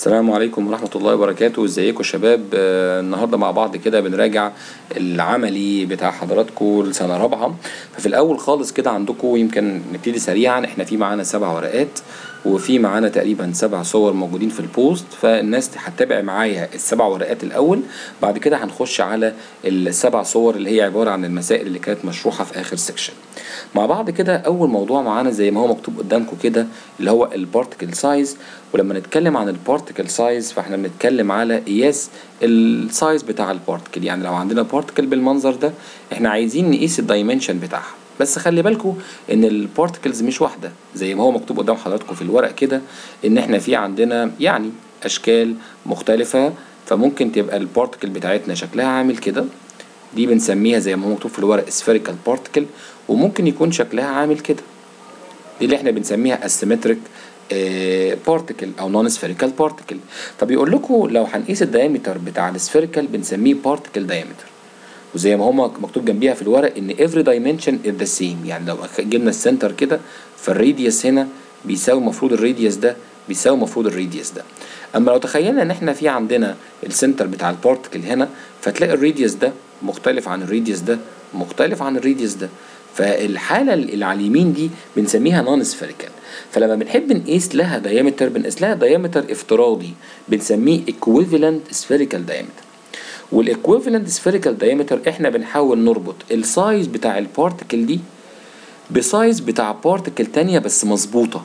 السلام عليكم ورحمة الله وبركاته ازيكم يا شباب آه، النهاردة مع بعض كده بنراجع العملي بتاع حضراتكم لسنة رابعة ففي الأول خالص كده عندكم يمكن نبتدي سريعا احنا في معانا سبع ورقات وفي معانا تقريبا سبع صور موجودين في البوست فالناس هتتابع معايا السبع ورقات الأول بعد كده هنخش على السبع صور اللي هي عبارة عن المسائل اللي كانت مشروحة في آخر سيكشن مع بعض كده أول موضوع معانا زي ما هو مكتوب قدامكم كده اللي هو البارتكل سايز ولما نتكلم عن البارتكل سايز فاحنا بنتكلم على قياس السايز بتاع البارتكل يعني لو عندنا بارتكل بالمنظر ده احنا عايزين نقيس الدايمنشن بتاعها بس خلي بالكم ان البارتكلز مش واحده زي ما هو مكتوب قدام حضراتكم في الورق كده ان احنا في عندنا يعني اشكال مختلفه فممكن تبقى البارتكل بتاعتنا شكلها عامل كده دي بنسميها زي ما هو مكتوب في الورق spherical particle وممكن يكون شكلها عامل كده دي اللي احنا بنسميها asymmetric بارتكل او نون سفيريكال بارتكل فبيقول لكم لو هنقيس الدايمتر بتاع السفيريكال بنسميه بارتكل دايمتر وزي ما هما مكتوب جنبيها في الورق ان every dimension is the same يعني لو جبنا السنتر كده فالراديوس هنا بيساوي المفروض الراديوس ده بيساوي المفروض الراديوس ده اما لو تخيلنا ان احنا في عندنا السنتر بتاع البارتكل هنا فتلاقي الراديوس ده مختلف عن الراديوس ده مختلف عن الراديوس ده فالحاله اللي على اليمين دي بنسميها نون سفيريكال فلما بنحب نقيس لها دايمتر بنقيس لها دايمتر افتراضي بنسميه equivalent spherical diameter والايكويفالنت سفيريكال دايمتر احنا بنحاول نربط السايز بتاع البارتكل دي بسايز بتاع بارتكل تانية بس مظبوطة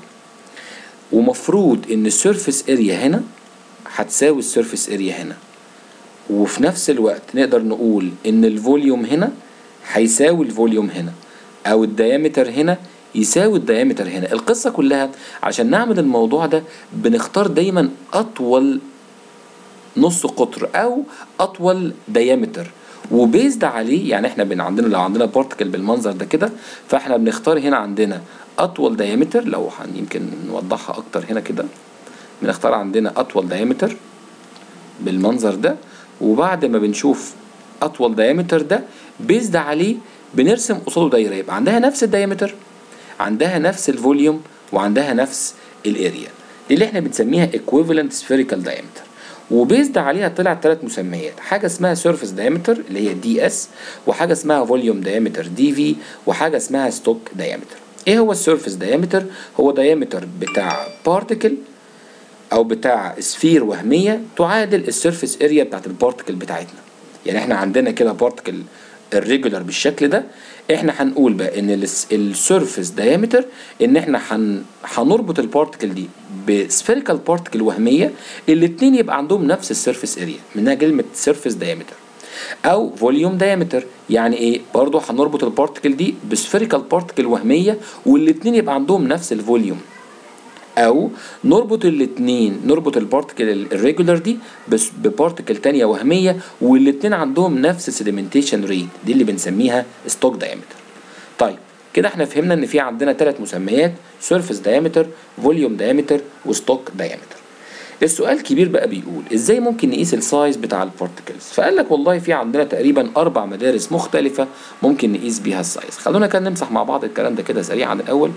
ومفروض ان السيرفيس اريا هنا هتساوي السيرفيس اريا هنا وفي نفس الوقت نقدر نقول ان الفوليوم هنا هيساوي الفوليوم هنا او الديامتر هنا يساوي الديامتر هنا القصة كلها عشان نعمل الموضوع ده بنختار دايما اطول نص قطر او اطول ديامتر وبيزد عليه يعني احنا بن عندنا لو عندنا بارتكل بالمنظر ده كده فاحنا بنختار هنا عندنا اطول ديامتر لو هن يمكن نوضحها اكتر هنا كده بنختار عندنا اطول ديامتر بالمنظر ده وبعد ما بنشوف اطول ديامتر ده بيزد عليه بنرسم قصاده دايره يبقى عندها نفس الديامتر عندها نفس الفوليوم وعندها نفس الاريا دي اللي احنا بنسميها equivalent spherical diameter وبيزد عليها طلع ثلاث مسميات حاجه اسمها سيرفيس دايمتر اللي هي دي اس وحاجه اسمها فوليوم دايمتر دي في وحاجه اسمها ستوك دايمتر ايه هو السيرفيس دايمتر هو دايمتر بتاع بارتكل او بتاع سفير وهميه تعادل السيرفيس اريا بتاعت البارتكل بتاعتنا يعني احنا عندنا كده بارتكل الريجولار بالشكل ده احنا هنقول بقى ان السيرفيس دايمتر ان احنا هن هنربط البارتكل دي بسفيريكال بارتكل وهميه الاثنين يبقى عندهم نفس السيرفيس اريا منها كلمه سيرفيس دايمتر او فوليوم دايمتر يعني ايه برضه هنربط البارتكل دي بسفيريكال بارتكل وهميه والاثنين يبقى عندهم نفس الفوليوم او نربط الاثنين نربط البارتكل الريجولار دي بس ببارتكل تانية وهميه والاثنين عندهم نفس سيديمنتيشن ريت دي اللي بنسميها ستوك دايمتر طيب كده احنا فهمنا ان في عندنا ثلاث مسميات سيرفيس دايمتر فوليوم دايمتر وستوك دايمتر السؤال الكبير بقى بيقول ازاي ممكن نقيس السايز بتاع البارتكلز فقال لك والله في عندنا تقريبا اربع مدارس مختلفه ممكن نقيس بيها السايز خلونا كده نمسح مع بعض الكلام ده كده سريعا الاول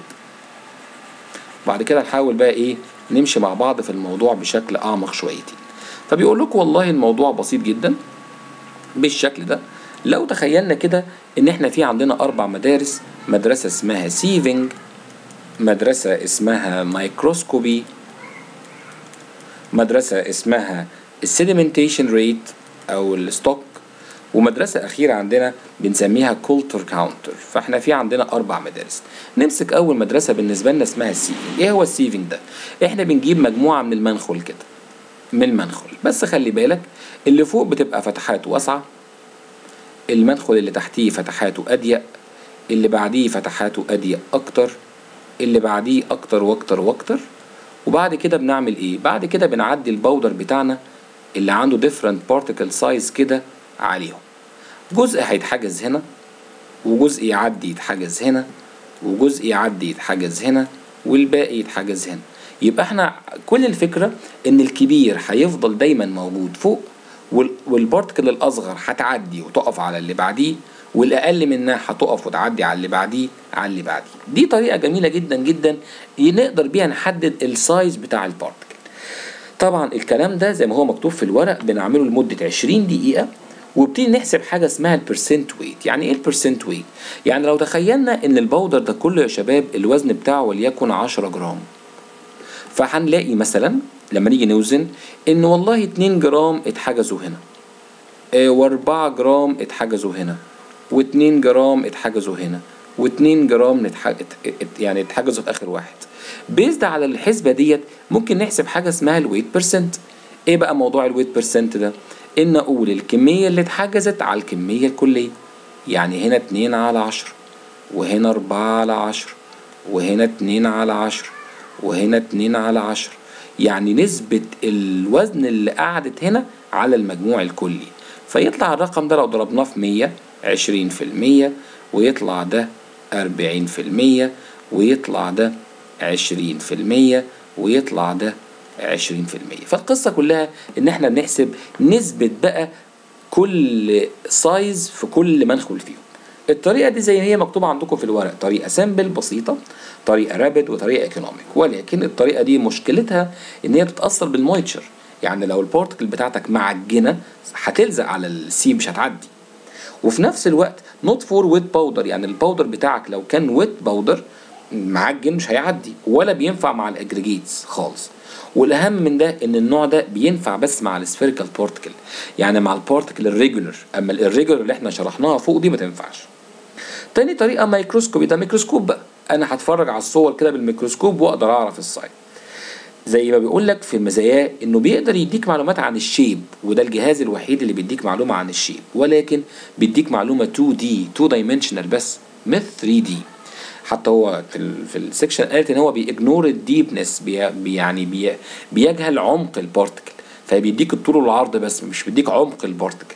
بعد كده نحاول بقى ايه نمشي مع بعض في الموضوع بشكل اعمق شويتين فبيقول لكم والله الموضوع بسيط جدا بالشكل ده لو تخيلنا كده ان احنا في عندنا اربع مدارس مدرسه اسمها سيفنج مدرسه اسمها مايكروسكوبي مدرسه اسمها السيديمنتيشن ريت او الستوك ومدرسة أخيرة عندنا بنسميها كولتر كاونتر فاحنا في عندنا أربع مدارس نمسك أول مدرسة بالنسبة لنا اسمها السيفنج إيه هو السيفنج ده؟ إحنا بنجيب مجموعة من المنخل كده من المنخل بس خلي بالك اللي فوق بتبقى فتحات واسعة المنخل اللي تحتيه فتحاته أضيق اللي بعديه فتحاته أضيق أكتر اللي بعديه أكتر وأكتر وأكتر وبعد كده بنعمل إيه؟ بعد كده بنعدي البودر بتاعنا اللي عنده different particle size كده عليهم جزء هيتحجز هنا وجزء يعدي يتحجز هنا وجزء يعدي يتحجز هنا والباقي يتحجز هنا يبقى احنا كل الفكرة ان الكبير هيفضل دايما موجود فوق والبارتكل الاصغر هتعدي وتقف على اللي بعديه والاقل منها هتقف وتعدي على اللي بعديه على اللي بعديه دي طريقة جميلة جدا جدا نقدر بيها نحدد السايز بتاع البارتكل طبعا الكلام ده زي ما هو مكتوب في الورق بنعمله لمده 20 دقيقه وبتيجي نحسب حاجه اسمها البرسنت ويت يعني ايه البرسنت ويت يعني لو تخيلنا ان البودر ده كله يا شباب الوزن بتاعه وليكن 10 جرام فهنلاقي مثلا لما نيجي نوزن ان والله 2 جرام اتحجزوا هنا و4 جرام اتحجزوا هنا و2 جرام اتحجزوا هنا و2 جرام نتح... ات- ات- يعني اتحجزوا في اخر واحد بيزد على الحسبه ديت ممكن نحسب حاجه اسمها الويت بيرسنت ايه بقى موضوع الويت بيرسنت ده ان اقول الكميه اللي اتحجزت على الكميه الكليه يعني هنا 2 على 10 وهنا 4 على 10 وهنا 2 على 10 وهنا 2 على 10 يعني نسبة الوزن اللي قعدت هنا على المجموع الكلي فيطلع الرقم ده لو ضربناه في 100 20 في المية ويطلع ده 40 في المية ويطلع ده 20 في المية ويطلع ده 20 في المية فالقصة كلها ان احنا بنحسب نسبة بقى كل سايز في كل منخل فيهم الطريقة دي زي ما هي مكتوبة عندكم في الورق طريقة سامبل بسيطة طريقة رابد وطريقة ايكونوميك ولكن الطريقة دي مشكلتها ان هي بتتأثر بالمويتشر يعني لو البارتكل بتاعتك معجنة هتلزق على السي مش هتعدي وفي نفس الوقت نوت فور ويت باودر يعني الباودر بتاعك لو كان ويت باودر معجن مش هيعدي ولا بينفع مع الاجريجيتس خالص والاهم من ده ان النوع ده بينفع بس مع السفيريكال بارتكل يعني مع البارتكل الريجولر اما الريجولر اللي احنا شرحناها فوق دي ما تنفعش تاني طريقه مايكروسكوبي ده ميكروسكوب بقى انا هتفرج على الصور كده بالميكروسكوب واقدر اعرف السايز زي ما بيقول لك في مزاياه انه بيقدر يديك معلومات عن الشيب وده الجهاز الوحيد اللي بيديك معلومه عن الشيب ولكن بيديك معلومه 2 دي 2 دايمنشنال بس مش 3 دي حتى هو في ال في السكشن قالت ان هو بيجنور الديبنس بي بي يعني بي بيجهل عمق البارتكل فبيديك الطول والعرض بس مش بيديك عمق البارتكل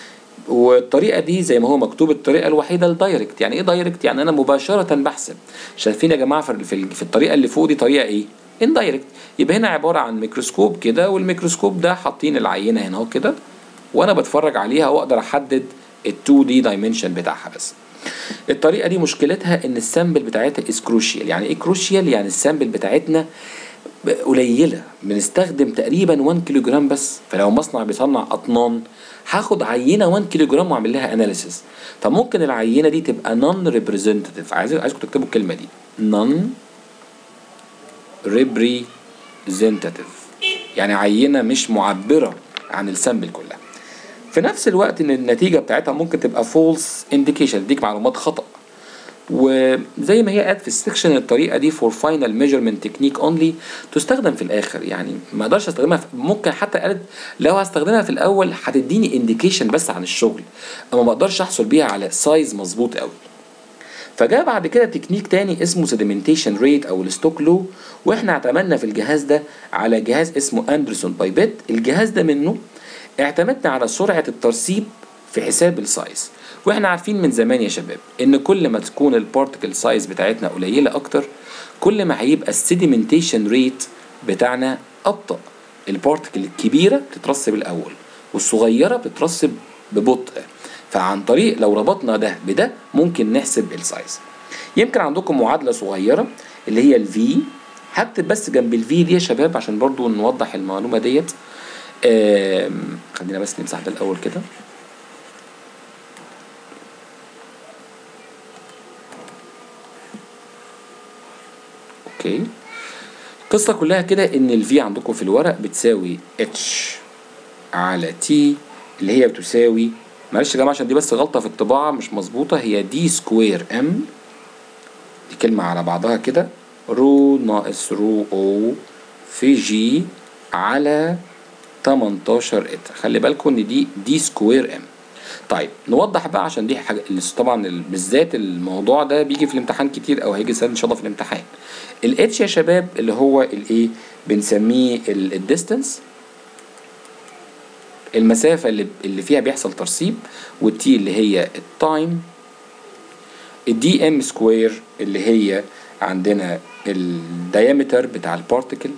والطريقه دي زي ما هو مكتوب الطريقه الوحيده الدايركت يعني ايه دايركت يعني انا مباشره بحسب شايفين يا جماعه في في, في الطريقه اللي فوق دي طريقه ايه اندايركت يبقى هنا عباره عن ميكروسكوب كده والميكروسكوب ده حاطين العينه هنا اهو كده وانا بتفرج عليها واقدر احدد ال 2 دي دايمنشن بتاعها بس الطريقه دي مشكلتها ان السامبل بتاعتها از كروشيال يعني ايه كروشيال يعني السامبل بتاعتنا قليله بنستخدم تقريبا 1 كيلو جرام بس فلو مصنع بيصنع اطنان هاخد عينه 1 كيلو جرام واعمل لها اناليسيس فممكن العينه دي تبقى نون ريبريزنتيف عايز عايزكم تكتبوا الكلمه دي نون ريبريزنتيف يعني عينه مش معبره عن السامبل كلها في نفس الوقت ان النتيجه بتاعتها ممكن تبقى فولس انديكيشن تديك معلومات خطا وزي ما هي قالت في السكشن الطريقه دي فور فاينل ميجرمنت تكنيك اونلي تستخدم في الاخر يعني ما اقدرش استخدمها في ممكن حتى قالت لو هستخدمها في الاول هتديني انديكيشن بس عن الشغل اما ما اقدرش احصل بيها على سايز مظبوط قوي فجاء بعد كده تكنيك تاني اسمه سيديمنتيشن ريت او الستوك لو واحنا اعتمدنا في الجهاز ده على جهاز اسمه اندرسون بايبت الجهاز ده منه اعتمدنا على سرعه الترسيب في حساب السايز واحنا عارفين من زمان يا شباب ان كل ما تكون البارتكل سايز بتاعتنا قليله اكتر كل ما هيبقى السيديمنتيشن ريت بتاعنا ابطا البارتكل الكبيره بتترسب الاول والصغيره بتترسب ببطء فعن طريق لو ربطنا ده بده ممكن نحسب السايز يمكن عندكم معادله صغيره اللي هي الفي هكتب بس جنب الفي دي يا شباب عشان برضو نوضح المعلومه ديت خلينا بس نمسح ده الاول كده اوكي القصة كلها كده ان الفي عندكم في الورق بتساوي اتش على تي اللي هي بتساوي معلش يا جماعة عشان دي بس غلطة في الطباعة مش مظبوطة هي دي سكوير ام دي كلمة على بعضها كده رو ناقص رو او في جي على 18 اتر خلي بالكم ان دي دي سكوير ام طيب نوضح بقى عشان دي حاجه طبعا بالذات الموضوع ده بيجي في الامتحان كتير او هيجي ان شاء الله في الامتحان الاتش يا شباب اللي هو الايه بنسميه الديستنس المسافه اللي اللي فيها بيحصل ترسيب والتي اللي هي التايم الدي ام سكوير اللي هي عندنا الديامتر بتاع البارتيكل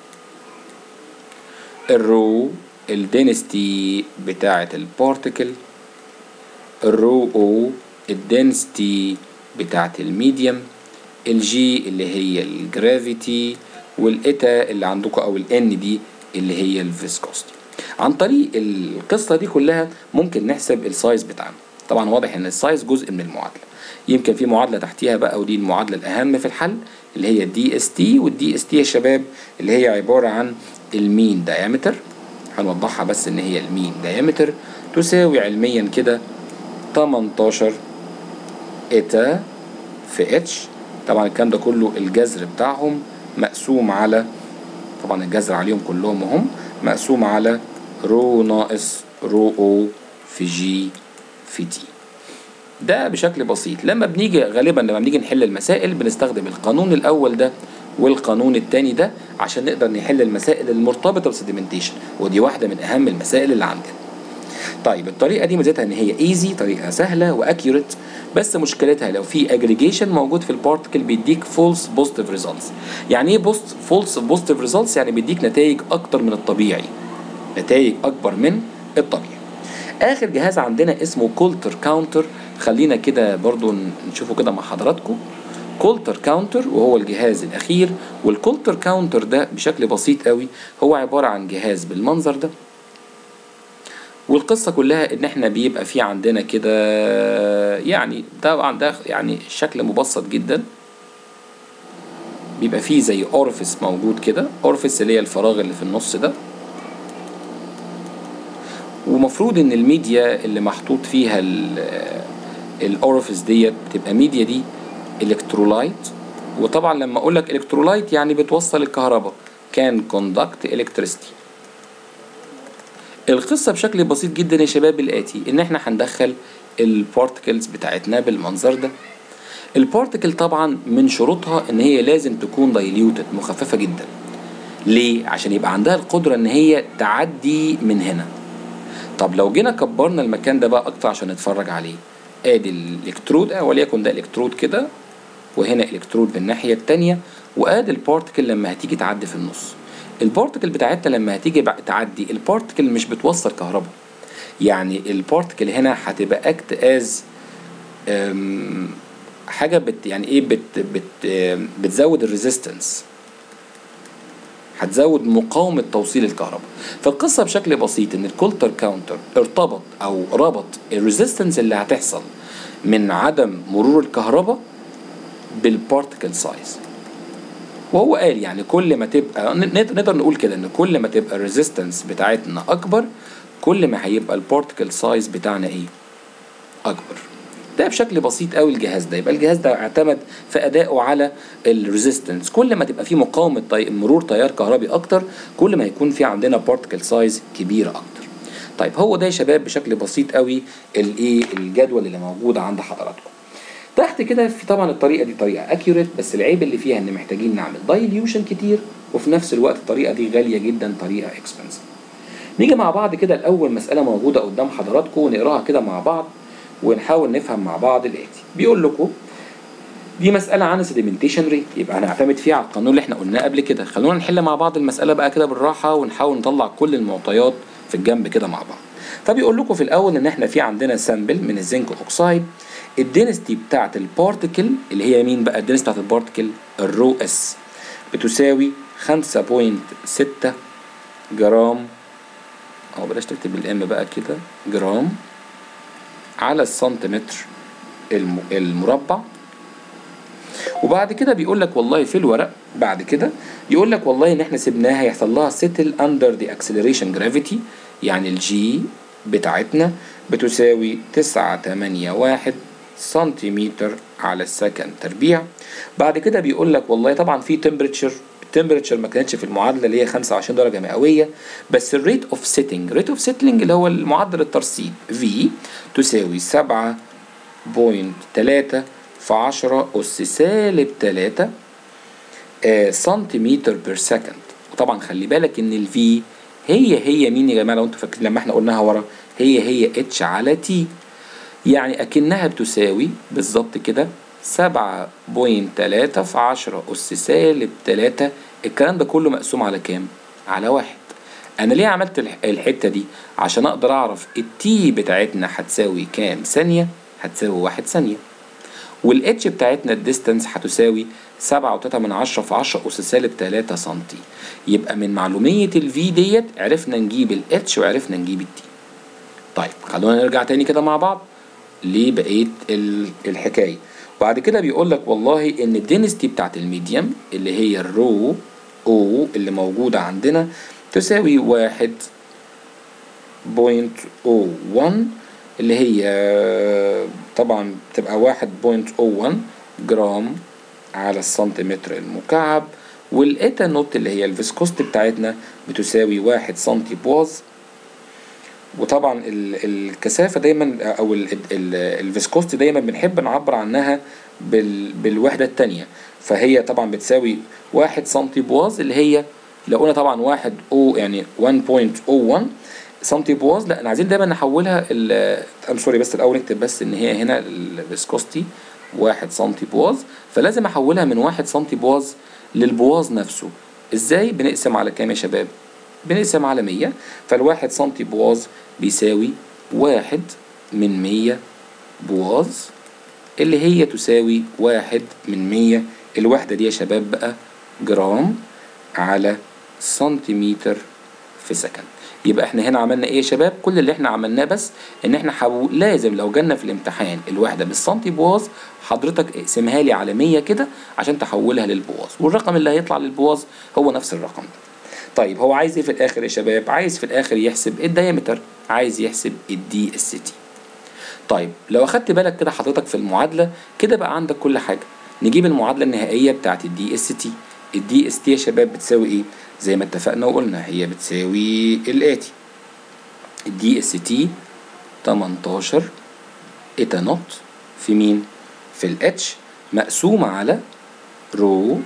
الرو الدينستي بتاعة البارتيكل الرو او الدنسيتي بتاعة الميديم الجي اللي هي الجرافيتي والايتا اللي عندكم او الان دي اللي هي الفيسكوستي عن طريق القصه دي كلها ممكن نحسب السايز بتاعنا طبعا واضح ان السايز جزء من المعادله يمكن في معادله تحتيها بقى ودي المعادله الاهم في الحل اللي هي الدي اس تي والدي اس تي يا شباب اللي هي عباره عن المين دايمتر هنوضحها بس ان هي المين دايمتر تساوي علميا كده 18 اتا في اتش طبعا الكلام ده كله الجذر بتاعهم مقسوم على طبعا الجذر عليهم كلهم هم مقسوم على رو ناقص رو او في جي في تي ده بشكل بسيط لما بنيجي غالبا لما بنيجي نحل المسائل بنستخدم القانون الاول ده والقانون الثاني ده عشان نقدر نحل المسائل المرتبطه بالسيديمنتيشن ودي واحده من اهم المسائل اللي عندنا طيب الطريقه دي ميزتها ان هي ايزي طريقه سهله واكيوريت بس مشكلتها لو في اجريجيشن موجود في البارتكل بيديك فولس بوزيتيف ريزلتس يعني ايه بوست فولس بوزيتيف ريزلتس يعني بيديك نتائج اكتر من الطبيعي نتائج اكبر من الطبيعي اخر جهاز عندنا اسمه كولتر كاونتر خلينا كده برضو نشوفه كده مع حضراتكم كولتر كاونتر وهو الجهاز الاخير والكولتر كاونتر ده بشكل بسيط قوي هو عباره عن جهاز بالمنظر ده والقصه كلها ان احنا بيبقى في عندنا كده يعني طبعا ده يعني شكل مبسط جدا بيبقى فيه زي اورفيس موجود كده اورفيس اللي هي الفراغ اللي في النص ده ومفروض ان الميديا اللي محطوط فيها الاورفيس ديت بتبقى ميديا دي الكترولايت وطبعا لما اقول لك الكترولايت يعني بتوصل الكهرباء كان كوندكت الكتريستي القصه بشكل بسيط جدا يا شباب الاتي ان احنا هندخل البارتكلز بتاعتنا بالمنظر ده البارتكل طبعا من شروطها ان هي لازم تكون دايليوتد مخففه جدا ليه عشان يبقى عندها القدره ان هي تعدي من هنا طب لو جينا كبرنا المكان ده بقى اكتر عشان نتفرج عليه ادي الالكترود وليكن ده الكترود كده وهنا الكترود بالناحيه الثانيه وادي البارتكل لما هتيجي تعدي في النص البارتكل بتاعتنا لما هتيجي تعدي البارتكل مش بتوصل كهرباء يعني البارتكل هنا هتبقى اكت از حاجه بت يعني ايه بت بت بتزود الريزيستنس هتزود مقاومة توصيل الكهرباء فالقصة بشكل بسيط ان الكولتر كاونتر ارتبط او ربط الريزيستنس اللي هتحصل من عدم مرور الكهرباء بالبارتكل سايز وهو قال يعني كل ما تبقى نقدر نقول كده ان كل ما تبقى الريزيستنس بتاعتنا اكبر كل ما هيبقى البارتكل سايز بتاعنا ايه اكبر ده بشكل بسيط قوي الجهاز ده يبقى الجهاز ده اعتمد في ادائه على الريزيستنس كل ما تبقى فيه مقاومه طي... مرور تيار كهربي اكتر كل ما يكون في عندنا بارتكل سايز كبيره اكتر طيب هو ده يا شباب بشكل بسيط قوي الايه الجدول اللي موجود عند حضراتكم تحت كده في طبعا الطريقه دي طريقه اكيوريت بس العيب اللي فيها ان محتاجين نعمل دايليوشن كتير وفي نفس الوقت الطريقه دي غاليه جدا طريقه اكسبنسيف نيجي مع بعض كده الاول مساله موجوده قدام حضراتكم ونقراها كده مع بعض ونحاول نفهم مع بعض الاتي بيقول لكم دي مسألة عن السيديمنتيشن ريت يبقى هنعتمد فيها على القانون اللي احنا قلناه قبل كده خلونا نحل مع بعض المسألة بقى كده بالراحة ونحاول نطلع كل المعطيات في الجنب كده مع بعض فبيقول لكم في الأول إن احنا في عندنا سامبل من الزنك أوكسايد الدينستي بتاعت البارتكل اللي هي مين بقى الدينستي بتاعت البارتكل الرو اس بتساوي 5.6 جرام أو بلاش تكتب بالام بقى كده جرام على السنتيمتر المربع وبعد كده بيقول لك والله في الورق بعد كده يقول لك والله ان احنا سيبناها يحصل لها سيتل اندر ذا اكسلريشن جرافيتي يعني الجي بتاعتنا بتساوي 981 سنتيمتر على السكند تربيع بعد كده بيقول لك والله طبعا في تمبريتشر التمبريتشر ما كانتش في المعادله اللي هي 25 درجه مئويه بس الريت اوف سيتنج ريت اوف سيتلينج اللي هو معدل الترسيب في تساوي 7.3 في 10 أس سالب 3 آه سنتيمتر بير سكند وطبعا خلي بالك إن الفي هي هي مين يا جماعة لو أنتوا فاكرين لما احنا قلناها ورا هي هي اتش على تي يعني أكنها بتساوي بالظبط كده 7.3 في 10 أس سالب 3 الكلام ده كله مقسوم على كام؟ على واحد أنا ليه عملت الحتة دي؟ عشان أقدر أعرف التي بتاعتنا هتساوي كام ثانية؟ هتساوي واحد ثانية والاتش بتاعتنا الديستانس هتساوي سبعة وتلاتة من عشرة في عشرة أس سالب تلاتة سنتي يبقى من معلومية الفي ديت عرفنا نجيب الاتش وعرفنا نجيب التي طيب خلونا نرجع تاني كده مع بعض لبقية ال- الحكاية بعد كده بيقول لك والله ان الدينستي بتاعت الميديم اللي هي الرو او اللي موجودة عندنا تساوي واحد بوينت او ون اللي هي طبعا بتبقى واحد بوينت او ون جرام على السنتيمتر المكعب والايتا نوت اللي هي الفيسكوست بتاعتنا بتساوي واحد سنتي بواز وطبعا ال- الكثافه دايما او ال- ال- الفيسكوست دايما بنحب نعبر عنها بال بالوحده الثانيه فهي طبعا بتساوي واحد سنتي بواز اللي هي لو قلنا طبعا واحد او يعني 1.01 سنتي بواز لا احنا عايزين دايما نحولها ام سوري بس الاول نكتب بس ان هي هنا الفيسكوستي واحد سنتي بواز فلازم احولها من واحد سنتي بواز للبواز نفسه ازاي بنقسم على كام يا شباب بنقسم على 100 فالواحد سنتي بواز بيساوي واحد من 100 بواز اللي هي تساوي واحد من 100 الوحدة دي يا شباب بقى جرام على سنتيمتر في سكند يبقى احنا هنا عملنا ايه يا شباب كل اللي احنا عملناه بس ان احنا حو... لازم لو جالنا في الامتحان الوحده بالسنتي بواز حضرتك اقسمها لي على 100 كده عشان تحولها للبواز والرقم اللي هيطلع للبواز هو نفس الرقم ده طيب هو عايز ايه في الاخر يا شباب عايز في الاخر يحسب الدايمتر عايز يحسب الدي اس تي طيب لو اخدت بالك كده حضرتك في المعادله كده بقى عندك كل حاجه نجيب المعادله النهائيه بتاعت الدي اس تي الدي اس تي يا شباب بتساوي ايه زي ما اتفقنا وقلنا هي بتساوي الاتي الدي اس تي 18 ايتا نوت في مين في الاتش مقسومة على رو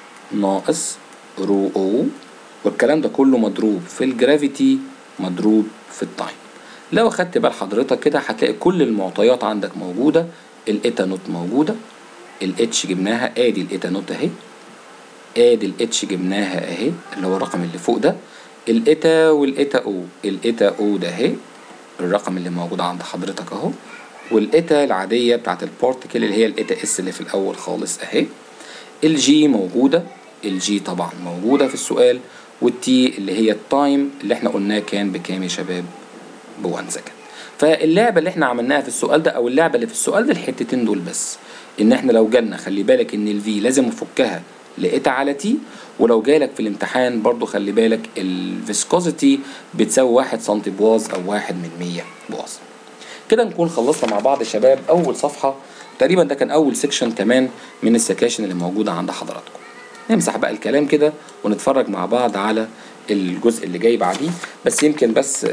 ناقص رو او والكلام ده كله مضروب في الجرافيتي مضروب في التايم لو اخدت بال حضرتك كده هتلاقي كل المعطيات عندك موجودة الايتا نوت موجودة الاتش جبناها ادي الايتا نوت اهي ادي الاتش جبناها اهي اللي هو الرقم اللي فوق ده الايتا والايتا او الايتا او ده اهي الرقم اللي موجود عند حضرتك اهو والايتا العاديه بتاعت البارتيكل اللي هي الايتا اس اللي في الاول خالص اهي الجي موجوده الجي طبعا موجوده في السؤال والتي اللي هي التايم اللي احنا قلناه كان بكام يا شباب ب 1 سكند فاللعبه اللي احنا عملناها في السؤال ده او اللعبه اللي في السؤال ده الحتتين دول بس ان احنا لو جالنا خلي بالك ان الفي لازم نفكها لقيتها على تي ولو جالك في الامتحان برضو خلي بالك الفيسكوزيتي بتساوي واحد سنتي بواز او واحد من مية بواز كده نكون خلصنا مع بعض يا شباب اول صفحة تقريبا ده كان اول سيكشن كمان من السكاشن اللي موجودة عند حضراتكم نمسح بقى الكلام كده ونتفرج مع بعض على الجزء اللي جاي بعديه بس يمكن بس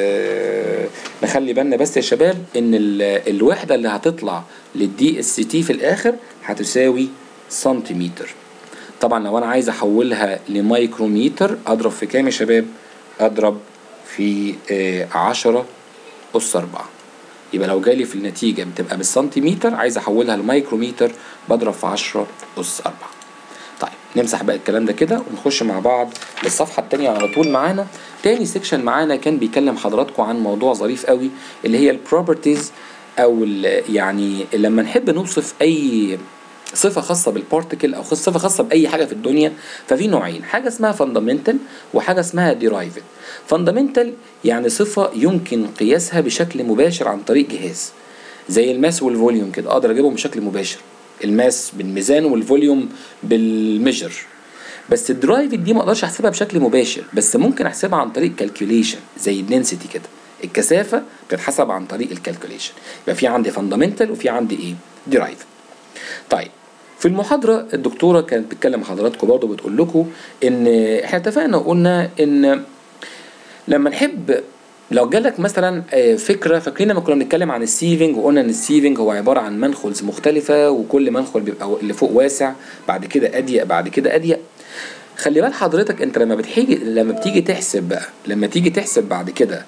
آه نخلي بالنا بس يا شباب ان الوحدة اللي هتطلع للدي اس تي في الاخر هتساوي سنتيمتر طبعا لو انا عايز احولها لمايكروميتر اضرب في كام يا شباب اضرب في آه عشرة اس اربعة يبقى لو جالي في النتيجة بتبقى بالسنتيمتر عايز احولها لمايكروميتر بضرب في عشرة اس اربعة طيب نمسح بقى الكلام ده كده ونخش مع بعض للصفحة التانية على طول معانا تاني سيكشن معانا كان بيكلم حضراتكم عن موضوع ظريف قوي اللي هي البروبرتيز او يعني لما نحب نوصف اي صفة خاصة بالبارتيكل أو صفة خاصة بأي حاجة في الدنيا ففي نوعين حاجة اسمها فاندامنتال وحاجة اسمها ديرايفد فاندامنتال يعني صفة يمكن قياسها بشكل مباشر عن طريق جهاز زي الماس والفوليوم كده أقدر أجيبهم بشكل مباشر الماس بالميزان والفوليوم بالميجر بس الدرايفد دي ما اقدرش احسبها بشكل مباشر بس ممكن احسبها عن طريق كالكوليشن زي الدنسيتي كده الكثافه بتتحسب عن طريق الكالكوليشن يبقى في عندي فاندامنتال وفي عندي ايه ديرايفد طيب في المحاضرة الدكتورة كانت بتكلم مع حضراتكم برضه بتقول لكم إن إحنا اتفقنا وقلنا إن لما نحب لو جالك مثلا فكرة فاكرين لما كنا بنتكلم عن السيفنج وقلنا إن السيفنج هو عبارة عن منخلز مختلفة وكل منخل بيبقى اللي فوق واسع بعد كده أضيق بعد كده أضيق خلي بال حضرتك انت لما بتيجي لما بتيجي تحسب بقى لما تيجي تحسب بعد كده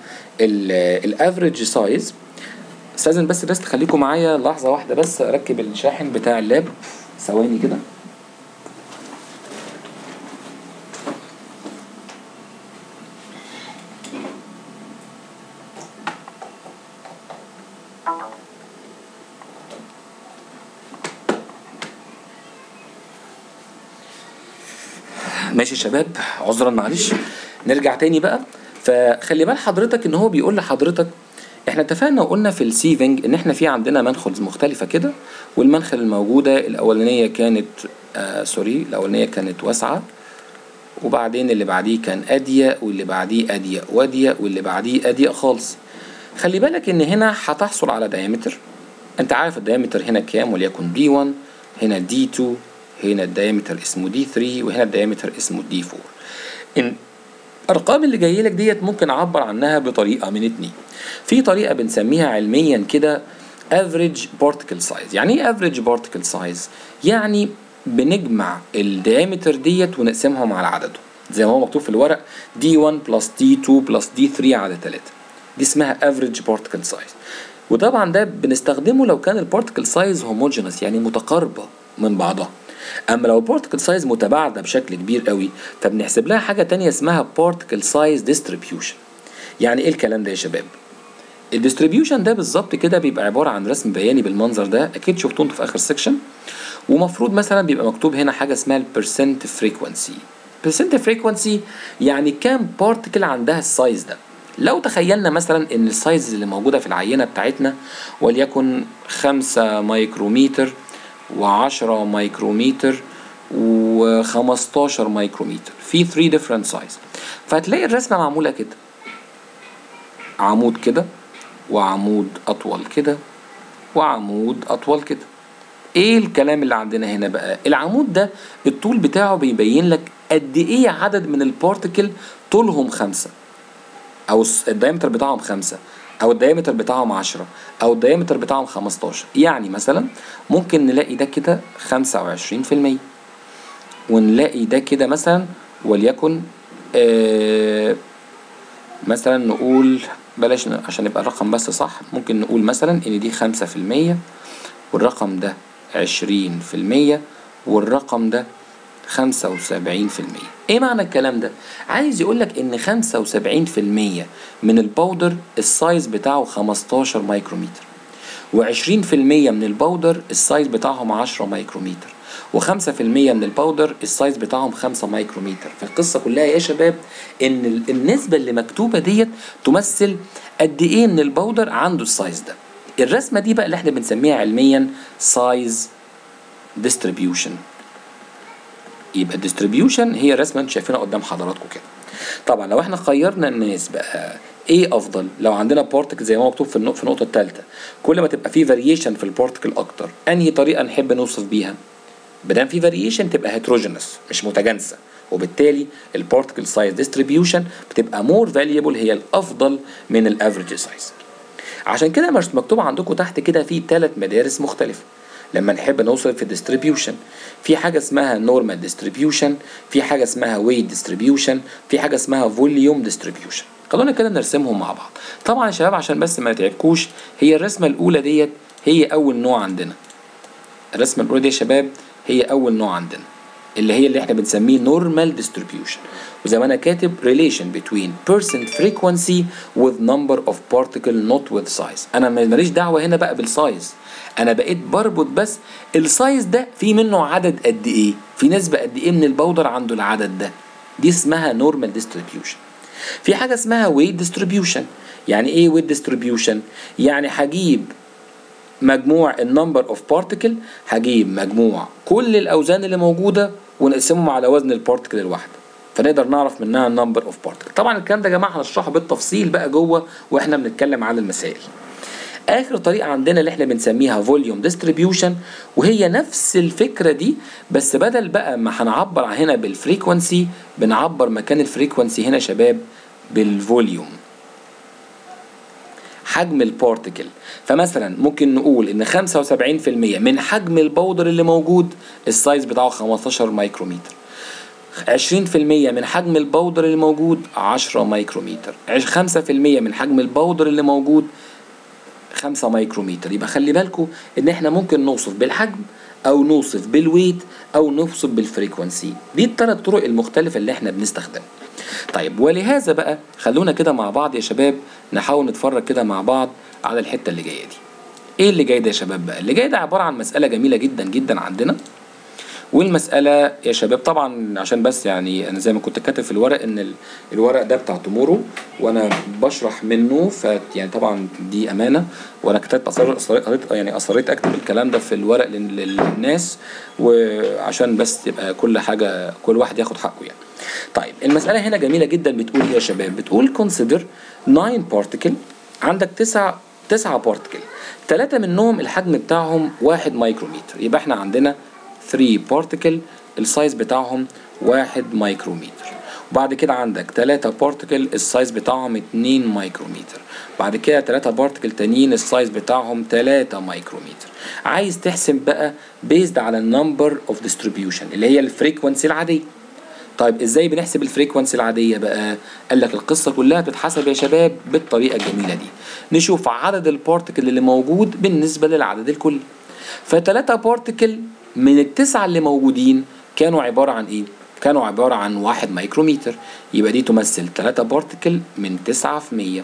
الافريج سايز استاذن بس بس تخليكم معايا لحظه واحده بس اركب الشاحن بتاع اللاب ثواني كده ماشي يا شباب عذرا معلش نرجع تاني بقى فخلي بال حضرتك ان هو بيقول لحضرتك احنا اتفقنا وقلنا في السيفنج ان احنا في عندنا منخل مختلفة كده والمنخل الموجودة الاولانية كانت آه سوري الاولانية كانت واسعة وبعدين اللي بعديه كان اضيق واللي بعديه اضيق واضيق واللي بعديه اضيق خالص خلي بالك ان هنا هتحصل على دايمتر انت عارف الدايمتر هنا كام وليكن دي 1 هنا دي 2 هنا الدايمتر اسمه دي 3 وهنا الدايمتر اسمه دي 4 ان الارقام اللي جايه لك ديت ممكن اعبر عنها بطريقه من اتنين في طريقه بنسميها علميا كده average particle size يعني ايه average particle size يعني بنجمع الديامتر ديت ونقسمهم على عددهم زي ما هو مكتوب في الورق دي 1 بلس دي 2 بلس دي 3 على 3 دي اسمها average particle size وطبعا ده بنستخدمه لو كان البارتكل سايز هوموجينس يعني متقاربه من بعضها اما لو البارتكل سايز متباعده بشكل كبير قوي فبنحسب لها حاجه تانية اسمها بارتكل سايز ديستريبيوشن يعني ايه الكلام ده يا شباب الديستريبيوشن ده بالظبط كده بيبقى عباره عن رسم بياني بالمنظر ده اكيد شفتوه انتوا في اخر سيكشن ومفروض مثلا بيبقى مكتوب هنا حاجه اسمها البرسنت فريكوانسي percent فريكوانسي يعني كام بارتكل عندها السايز ده لو تخيلنا مثلا ان السايز اللي موجوده في العينه بتاعتنا وليكن 5 مايكروميتر و10 مايكروميتر و15 مايكروميتر في 3 ديفرنت سايز فهتلاقي الرسمه معموله كده عمود كده وعمود اطول كده وعمود اطول كده ايه الكلام اللي عندنا هنا بقى العمود ده الطول بتاعه بيبين لك قد ايه عدد من البارتكل طولهم خمسة او الدايمتر بتاعهم خمسة او الدايمتر بتاعهم 10 او الدايمتر بتاعهم 15 يعني مثلا ممكن نلاقي ده كده 25% ونلاقي ده كده مثلا وليكن آه مثلا نقول بلاش عشان يبقى الرقم بس صح ممكن نقول مثلا ان دي 5% والرقم ده 20% والرقم ده 75% ايه معنى الكلام ده عايز يقولك ان 75% من البودر السايز بتاعه 15 مايكرومتر و20% من البودر السايز بتاعهم 10 مايكرومتر و5% من الباودر السايز بتاعهم 5 مايكرومتر فالقصه كلها يا شباب ان النسبه اللي مكتوبه ديت تمثل قد ايه من الباودر عنده السايز ده الرسمه دي بقى اللي احنا بنسميها علميا سايز ديستريبيوشن يبقى الديستريبيوشن هي الرسمه انتوا شايفينها قدام حضراتكم كده طبعا لو احنا خيرنا الناس بقى ايه افضل لو عندنا بارتكل زي ما مكتوب في النقطه في النقطه الثالثه كل ما تبقى في فاريشن في البارتكل اكتر انهي طريقه نحب نوصف بيها بدل في فاريشن تبقى هيتروجينس مش متجانسه وبالتالي البارتكل سايز ديستريبيوشن بتبقى مور فاليبل هي الافضل من الافريج سايز عشان كده مش مكتوب عندكم تحت كده في ثلاث مدارس مختلفه لما نحب نوصل في الديستريبيوشن في حاجه اسمها نورمال ديستريبيوشن في حاجه اسمها ويت ديستريبيوشن في حاجه اسمها فوليوم ديستريبيوشن خلونا كده نرسمهم مع بعض طبعا يا شباب عشان بس ما نتعبكوش هي الرسمه الاولى ديت هي اول نوع عندنا الرسمه الاولى دي يا شباب هي اول نوع عندنا اللي هي اللي احنا بنسميه normal distribution وزي ما انا كاتب relation between percent frequency with number of particle not with size انا ماليش دعوه هنا بقى بالسايز انا بقيت بربط بس السايز ده في منه عدد قد ايه في نسبه قد ايه من البودر عنده العدد ده دي اسمها normal distribution في حاجه اسمها weight distribution يعني ايه weight distribution يعني هجيب مجموع النمبر اوف بارتكل هجيب مجموع كل الاوزان اللي موجوده ونقسمهم على وزن البارتكل الواحده فنقدر نعرف منها النمبر اوف بارتكل طبعا الكلام ده يا جماعه هنشرحه بالتفصيل بقى جوه واحنا بنتكلم على المسائل اخر طريقه عندنا اللي احنا بنسميها فوليوم ديستريبيوشن وهي نفس الفكره دي بس بدل بقى ما هنعبر هنا بالفريكونسي بنعبر مكان الفريكونسي هنا شباب بالفوليوم حجم البارتكل فمثلا ممكن نقول ان 75% من حجم البودر اللي موجود السايز بتاعه 15 مايكرومتر 20% من حجم البودر اللي موجود 10 مايكرومتر 5% من حجم البودر اللي موجود 5 مايكرومتر يبقى خلي بالكم ان احنا ممكن نوصف بالحجم او نوصف بالويت او نوصف بالفريكونسي دي الثلاث طرق المختلفه اللي احنا بنستخدمها طيب ولهذا بقى خلونا كده مع بعض يا شباب نحاول نتفرج كده مع بعض على الحته اللي جايه دي ايه اللي جاي ده يا شباب بقى اللي جاي ده عباره عن مساله جميله جدا جدا عندنا والمساله يا شباب طبعا عشان بس يعني انا زي ما كنت كاتب في الورق ان ال- الورق ده بتاع تومورو وانا بشرح منه ف يعني طبعا دي امانه وانا كتبت أصر أصريت يعني اصريت اكتب الكلام ده في الورق لل- للناس وعشان بس تبقى كل حاجه كل واحد ياخد حقه يعني طيب المساله هنا جميله جدا بتقول ايه يا شباب بتقول consider 9 particle عندك تسع تسعة بارتكل ثلاثة منهم الحجم بتاعهم واحد مايكرومتر يبقى احنا عندنا 3 بارتكل السايز بتاعهم واحد مايكرومتر وبعد كده عندك 3 بارتكل السايز بتاعهم 2 مايكرومتر بعد كده 3 بارتكل تانيين السايز بتاعهم 3 مايكرومتر عايز تحسب بقى بيزد على النمبر اوف ديستريبيوشن اللي هي الفريكونسي العاديه طيب ازاي بنحسب الفريكونسي العاديه بقى قال لك القصه كلها بتتحسب يا شباب بالطريقه الجميله دي نشوف عدد البارتكل اللي موجود بالنسبه للعدد الكلي فتلاتة بارتكل من التسعه اللي موجودين كانوا عباره عن ايه كانوا عباره عن واحد مايكرومتر يبقى دي تمثل 3 بارتكل من 9 في 100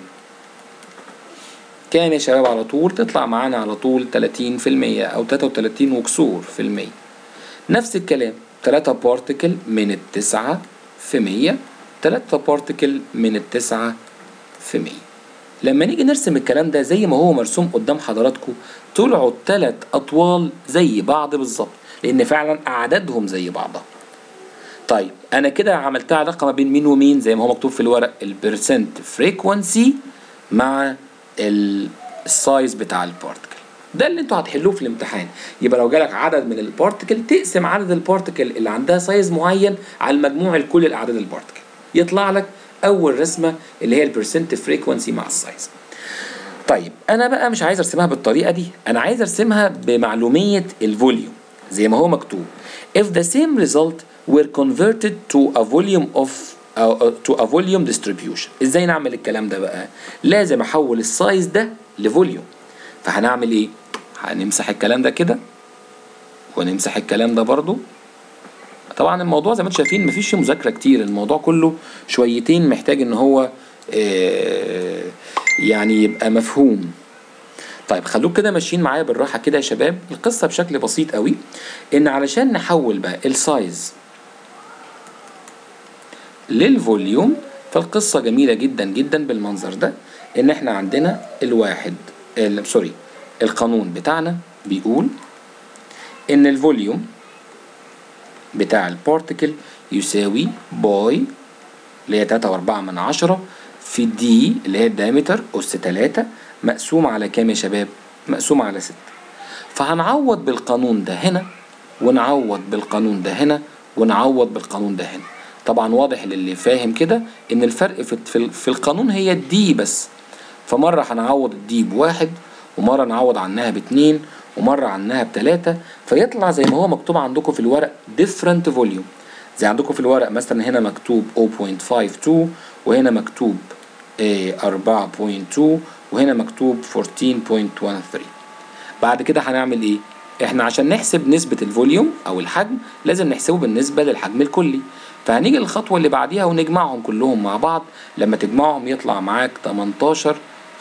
كام يا شباب على طول تطلع معانا على طول 30% او 33 وكسور في المية نفس الكلام 3 بارتكل من التسعة في 100 3 بارتكل من التسعة في 100 لما نيجي نرسم الكلام ده زي ما هو مرسوم قدام حضراتكم طلعوا الثلاث اطوال زي بعض بالظبط لان فعلا اعدادهم زي بعضها طيب انا كده عملتها علاقه ما بين مين ومين زي ما هو مكتوب في الورق البرسنت فريكوانسي مع ال- السايز بتاع البارتكل ده اللي انتوا هتحلوه في الامتحان يبقى لو جالك عدد من البارتكل تقسم عدد البارتكل اللي عندها سايز معين على المجموع لكل الاعداد البارتكل يطلع لك اول رسمه اللي هي البرسنت فريكوانسي مع السايز طيب انا بقى مش عايز ارسمها بالطريقه دي انا عايز ارسمها بمعلوميه الفوليوم زي ما هو مكتوب if the same result were converted to a volume of أو to a volume distribution ازاي نعمل الكلام ده بقى لازم احول السايز ده لفوليوم فهنعمل ايه هنمسح الكلام ده كده ونمسح الكلام ده برضو طبعا الموضوع زي ما انتم شايفين مفيش فيه مذاكره كتير الموضوع كله شويتين محتاج ان هو آه، يعني يبقى مفهوم طيب خلوك كده ماشيين معايا بالراحه كده يا شباب القصه بشكل بسيط قوي ان علشان نحول بقى السايز للفوليوم فالقصه جميله جدا جدا بالمنظر ده ان احنا عندنا الواحد ال- سوري القانون بتاعنا بيقول ان الفوليوم بتاع البارتكل يساوي باي اللي هي 3 و4 من عشرة في دي اللي هي الدايمتر أس 3 مقسوم على كام يا شباب؟ مقسوم على 6 فهنعوض بالقانون ده هنا ونعوض بالقانون ده هنا ونعوض بالقانون ده هنا طبعا واضح للي فاهم كده ان الفرق في, في, في القانون هي الدي بس فمرة هنعوض الدي بواحد ومرة نعوض عنها باتنين ومرة عنها بتلاتة فيطلع زي ما هو مكتوب عندكم في الورق different volume زي عندكم في الورق مثلا هنا مكتوب 0.52 وهنا مكتوب آه، 4.2 وهنا مكتوب 14.13 بعد كده هنعمل ايه احنا عشان نحسب نسبة الفوليوم او الحجم لازم نحسبه بالنسبة للحجم الكلي فهنيجي الخطوة اللي بعديها ونجمعهم كلهم مع بعض لما تجمعهم يطلع معاك 18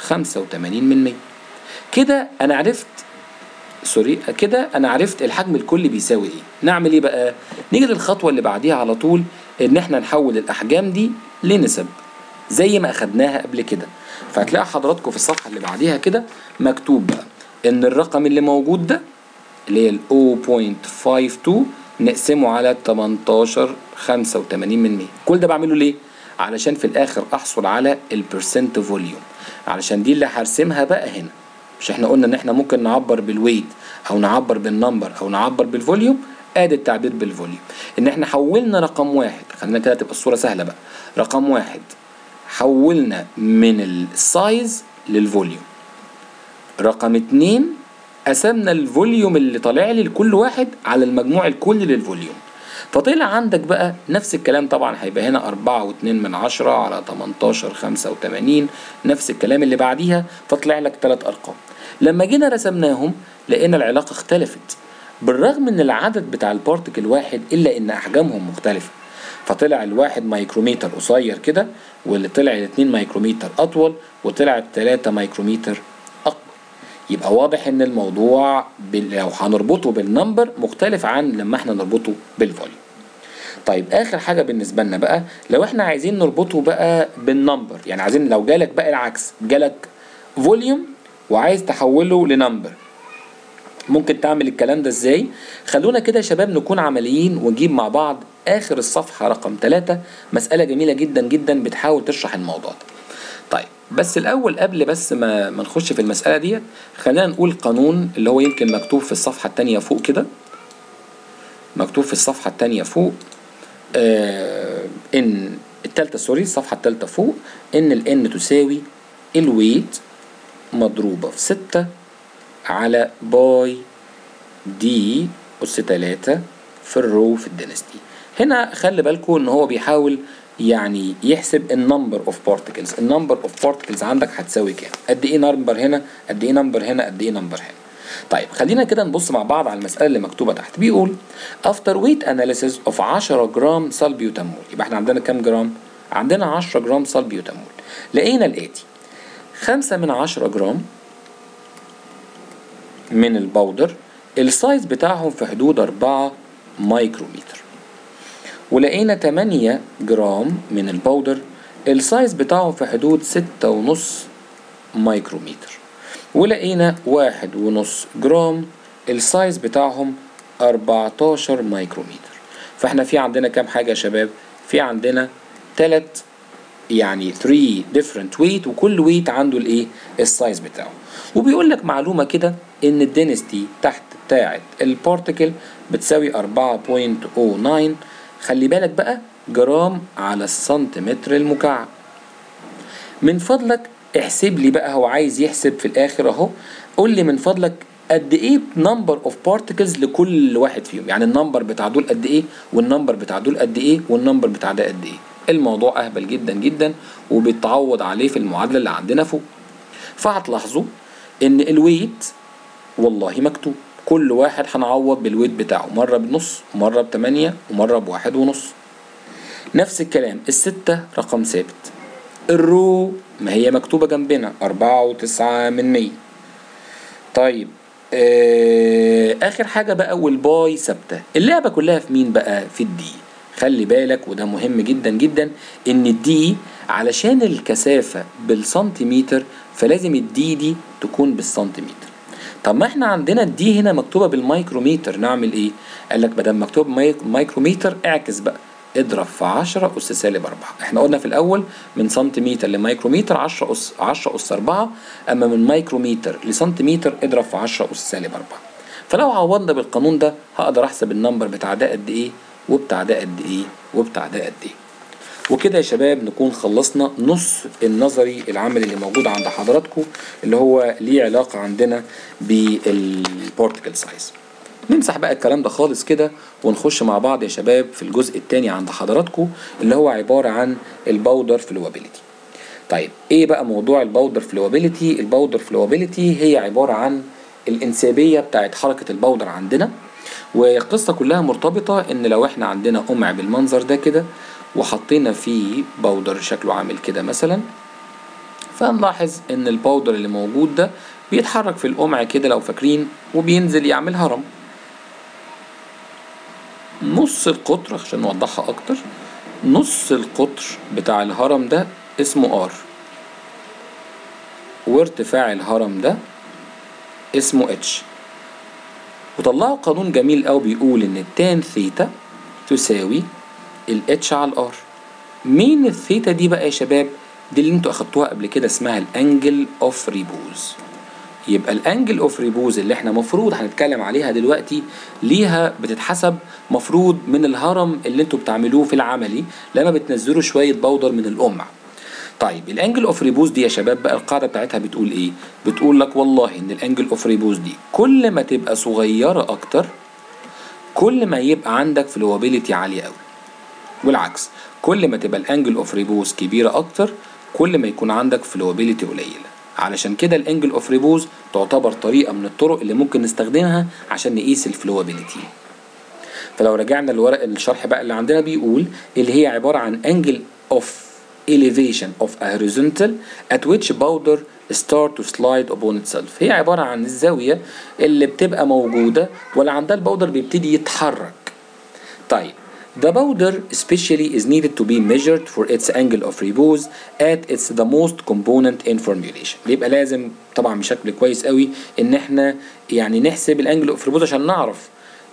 85 من 100 كده انا عرفت سوري كده انا عرفت الحجم الكلي بيساوي ايه نعمل ايه بقى نيجي للخطوه اللي بعديها على طول ان احنا نحول الاحجام دي لنسب زي ما اخدناها قبل كده فهتلاقي حضراتكم في الصفحه اللي بعديها كده مكتوب بقى ان الرقم اللي موجود ده اللي هي ال 0.52 نقسمه على 18 85 من 100 كل ده بعمله ليه علشان في الاخر احصل على البرسنت فوليوم علشان دي اللي هرسمها بقى هنا مش احنا قلنا ان احنا ممكن نعبر بالويت او نعبر بالنمبر او نعبر بالفوليوم ادي التعبير بالفوليوم ان احنا حولنا رقم واحد خلينا كده تبقى الصوره سهله بقى رقم واحد حولنا من السايز للفوليوم رقم اتنين قسمنا الفوليوم اللي طالع لي لكل واحد على المجموع الكلي للفوليوم فطلع عندك بقى نفس الكلام طبعا هيبقى هنا أربعة واتنين من عشرة على تمنتاشر خمسة وتمانين نفس الكلام اللي بعديها فطلع لك تلات أرقام لما جينا رسمناهم لقينا العلاقة اختلفت بالرغم ان العدد بتاع البارتكل واحد الا ان احجامهم مختلفة فطلع الواحد مايكروميتر قصير كده واللي طلع الاتنين مايكروميتر اطول وطلع التلاتة مايكروميتر اكبر يبقى واضح ان الموضوع بال- لو هنربطه بالنمبر مختلف عن لما احنا نربطه بالفوليوم طيب اخر حاجه بالنسبه لنا بقى لو احنا عايزين نربطه بقى بالنمبر يعني عايزين لو جالك بقى العكس جالك فوليوم وعايز تحوله لنمبر ممكن تعمل الكلام ده ازاي خلونا كده يا شباب نكون عمليين ونجيب مع بعض اخر الصفحه رقم 3 مساله جميله جدا جدا بتحاول تشرح الموضوع ده طيب بس الاول قبل بس ما ما نخش في المساله ديت خلينا نقول قانون اللي هو يمكن مكتوب في الصفحه الثانيه فوق كده مكتوب في الصفحه الثانيه فوق آه ان التالتة سوري الصفحة التالتة فوق ان ال n تساوي الويت مضروبة في ستة على باي دي أس تلاتة في الرو في الدنستي هنا خلي بالكم ان هو بيحاول يعني يحسب النمبر اوف بارتكلز النمبر اوف بارتكلز عندك هتساوي كام قد ايه نمبر هنا قد ايه نمبر هنا قد ايه نمبر هنا طيب خلينا كده نبص مع بعض على المسألة اللي مكتوبة تحت بيقول after weight analysis of 10 جرام سلبيوتامول يبقى احنا عندنا كام جرام؟ عندنا 10 جرام سلبيوتامول لقينا الآتي 5 من 10 جرام من البودر السايز بتاعهم في حدود 4 مايكرومتر ولقينا 8 جرام من البودر السايز بتاعهم في حدود 6.5 مايكرومتر ولقينا واحد ونص جرام السايز بتاعهم 14 مايكرومتر فاحنا في عندنا كام حاجة يا شباب في عندنا تلات يعني 3 different weight وكل weight عنده الايه السايز بتاعه وبيقول لك معلومة كده ان الدينستي تحت بتاعت البارتيكل بتساوي 4.09 خلي بالك بقى جرام على السنتيمتر المكعب من فضلك احسب لي بقى هو عايز يحسب في الاخر اهو قول لي من فضلك قد ايه نمبر اوف بارتكلز لكل واحد فيهم يعني النمبر بتاع دول قد ايه والنمبر بتاع دول قد ايه والنمبر بتاع ده قد ايه الموضوع اهبل جدا جدا وبيتعوض عليه في المعادله اللي عندنا فوق فهتلاحظوا ان الويت والله مكتوب كل واحد هنعوض بالويت بتاعه مرة بنص ومرة بتمانية ومرة بواحد ونص نفس الكلام الستة رقم ثابت الرو ما هي مكتوبة جنبنا أربعة وتسعة من مية طيب آه آخر حاجة بقى والباي ثابتة اللعبة كلها في مين بقى في الدي خلي بالك وده مهم جدا جدا ان الدي علشان الكثافة بالسنتيمتر فلازم الدي دي تكون بالسنتيمتر طب ما احنا عندنا الدي هنا مكتوبة بالمايكروميتر نعمل ايه قال لك بدل مكتوب مايك- مايكروميتر اعكس بقى اضرب في 10 أس سالب 4 احنا قلنا في الأول من سنتيمتر لمايكروميتر 10 أس 10 أس 4 أما من مايكروميتر لسنتيمتر اضرب في 10 أس سالب 4 فلو عوضنا بالقانون ده هقدر أحسب النمبر بتاع ده قد إيه وبتاع ده قد إيه وبتاع ده قد إيه وكده يا شباب نكون خلصنا نص النظري العملي اللي موجود عند حضراتكم اللي هو ليه علاقة عندنا بالبارتكل سايز نمسح بقى الكلام ده خالص كده ونخش مع بعض يا شباب في الجزء التاني عند حضراتكم اللي هو عبارة عن الباودر فلوابيليتي طيب ايه بقى موضوع الباودر فلوابيليتي الباودر فلوابيليتي هي عبارة عن الانسيابية بتاعت حركة الباودر عندنا والقصة كلها مرتبطة ان لو احنا عندنا قمع بالمنظر ده كده وحطينا فيه باودر شكله عامل كده مثلا فنلاحظ ان الباودر اللي موجود ده بيتحرك في القمع كده لو فاكرين وبينزل يعمل هرم نص القطر عشان نوضحها اكتر نص القطر بتاع الهرم ده اسمه ار وارتفاع الهرم ده اسمه اتش وطلعوا قانون جميل قوي بيقول ان التان ثيتا تساوي الاتش على الار مين الثيتا دي بقى يا شباب دي اللي انتوا اخدتوها قبل كده اسمها الانجل اوف ريبوز يبقى الانجل اوف ريبوز اللي احنا مفروض هنتكلم عليها دلوقتي ليها بتتحسب مفروض من الهرم اللي انتوا بتعملوه في العملي لما بتنزلوا شويه بودر من القمع طيب الانجل اوف ريبوز دي يا شباب بقى القاعده بتاعتها بتقول ايه بتقول لك والله ان الانجل اوف ريبوز دي كل ما تبقى صغيره اكتر كل ما يبقى عندك فلوابيليتي عاليه قوي والعكس كل ما تبقى الانجل اوف ريبوز كبيره اكتر كل ما يكون عندك فلوابيليتي قليله علشان كده الانجل اوف ريبوز تعتبر طريقه من الطرق اللي ممكن نستخدمها عشان نقيس الفلوابيليتي فلو رجعنا لورق الشرح بقى اللي عندنا بيقول اللي هي عباره عن انجل اوف elevation of a horizontal at which powder start to slide upon itself هي عبارة عن الزاوية اللي بتبقى موجودة ولا عندها الباودر بيبتدي يتحرك طيب The powder especially is needed to be measured for its angle of repose at its the most component in formulation. بيبقى لازم طبعا بشكل كويس قوي ان احنا يعني نحسب الانجل اوف ريبوز عشان نعرف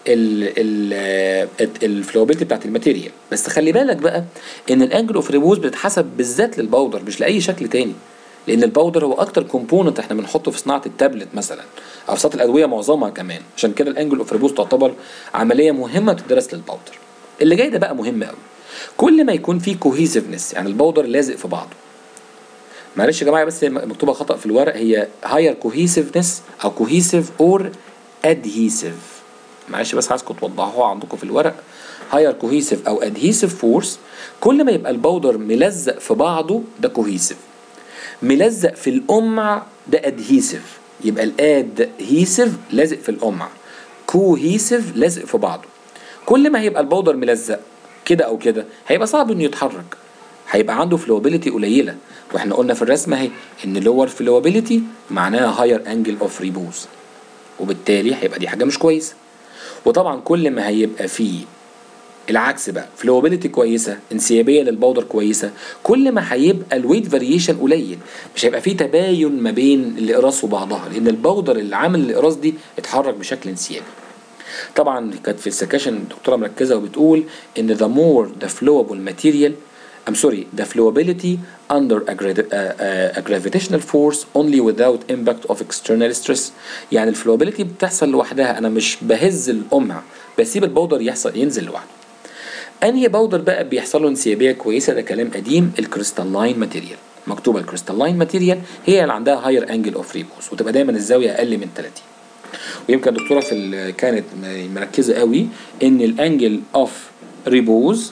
الفلوبيلتي بتاعت الماتيريال بس خلي بالك بقى ان الانجل اوف ريبوز بتتحسب بالذات للباودر مش لاي شكل تاني لان الباودر هو اكتر كومبوننت احنا بنحطه في صناعه التابلت مثلا او في صناعه الادويه معظمها كمان عشان كده الانجل اوف ريبوز تعتبر عمليه مهمه بتدرس للباودر اللي جاي ده بقى مهم قوي كل ما يكون في كوهيسيفنس يعني الباودر لازق في بعضه معلش يا جماعه بس مكتوبه خطا في الورق هي هاير كوهيسيفنس او كوهيسيف اور ادهيسيف معلش بس عايزكم توضحوها عندكم في الورق هاير كوهيسيف او ادهيسيف فورس كل ما يبقى الباودر ملزق في بعضه ده كوهيسيف ملزق في القمع ده ادهيسيف يبقى الادهيسيف لازق في القمع كوهيسيف لازق في بعضه كل ما هيبقى الباودر ملزق كده او كده هيبقى صعب انه يتحرك هيبقى عنده فلوبيليتي قليله واحنا قلنا في الرسمه اهي ان لور فلوبيليتي معناها هاير انجل اوف ريبوز وبالتالي هيبقى دي حاجه مش كويسه وطبعا كل ما هيبقى فيه العكس بقى فلوبيليتي كويسه انسيابيه للباودر كويسه كل ما هيبقى الويت فاريشن قليل مش هيبقى فيه تباين ما بين الاقراص وبعضها لان الباودر اللي عامل الاقراص دي اتحرك بشكل انسيابي طبعا كانت في السكاشن الدكتوره مركزه وبتقول ان the more the flowable material I'm sorry the flowability under a, gra- uh, uh, a gravitational force only without impact of external stress يعني الفلوبيليتي بتحصل لوحدها انا مش بهز القمع بسيب البودر يحصل ينزل لوحده انهي باودر بقى بيحصل له انسيابيه كويسه ده كلام قديم الكريستالين ماتيريال مكتوبه الكريستالين ماتيريال هي اللي عندها هاير انجل اوف ريبوز وتبقى دايما الزاويه اقل من 30 ويمكن الدكتوره في ال- كانت م- مركزه قوي ان الانجل اوف ريبوز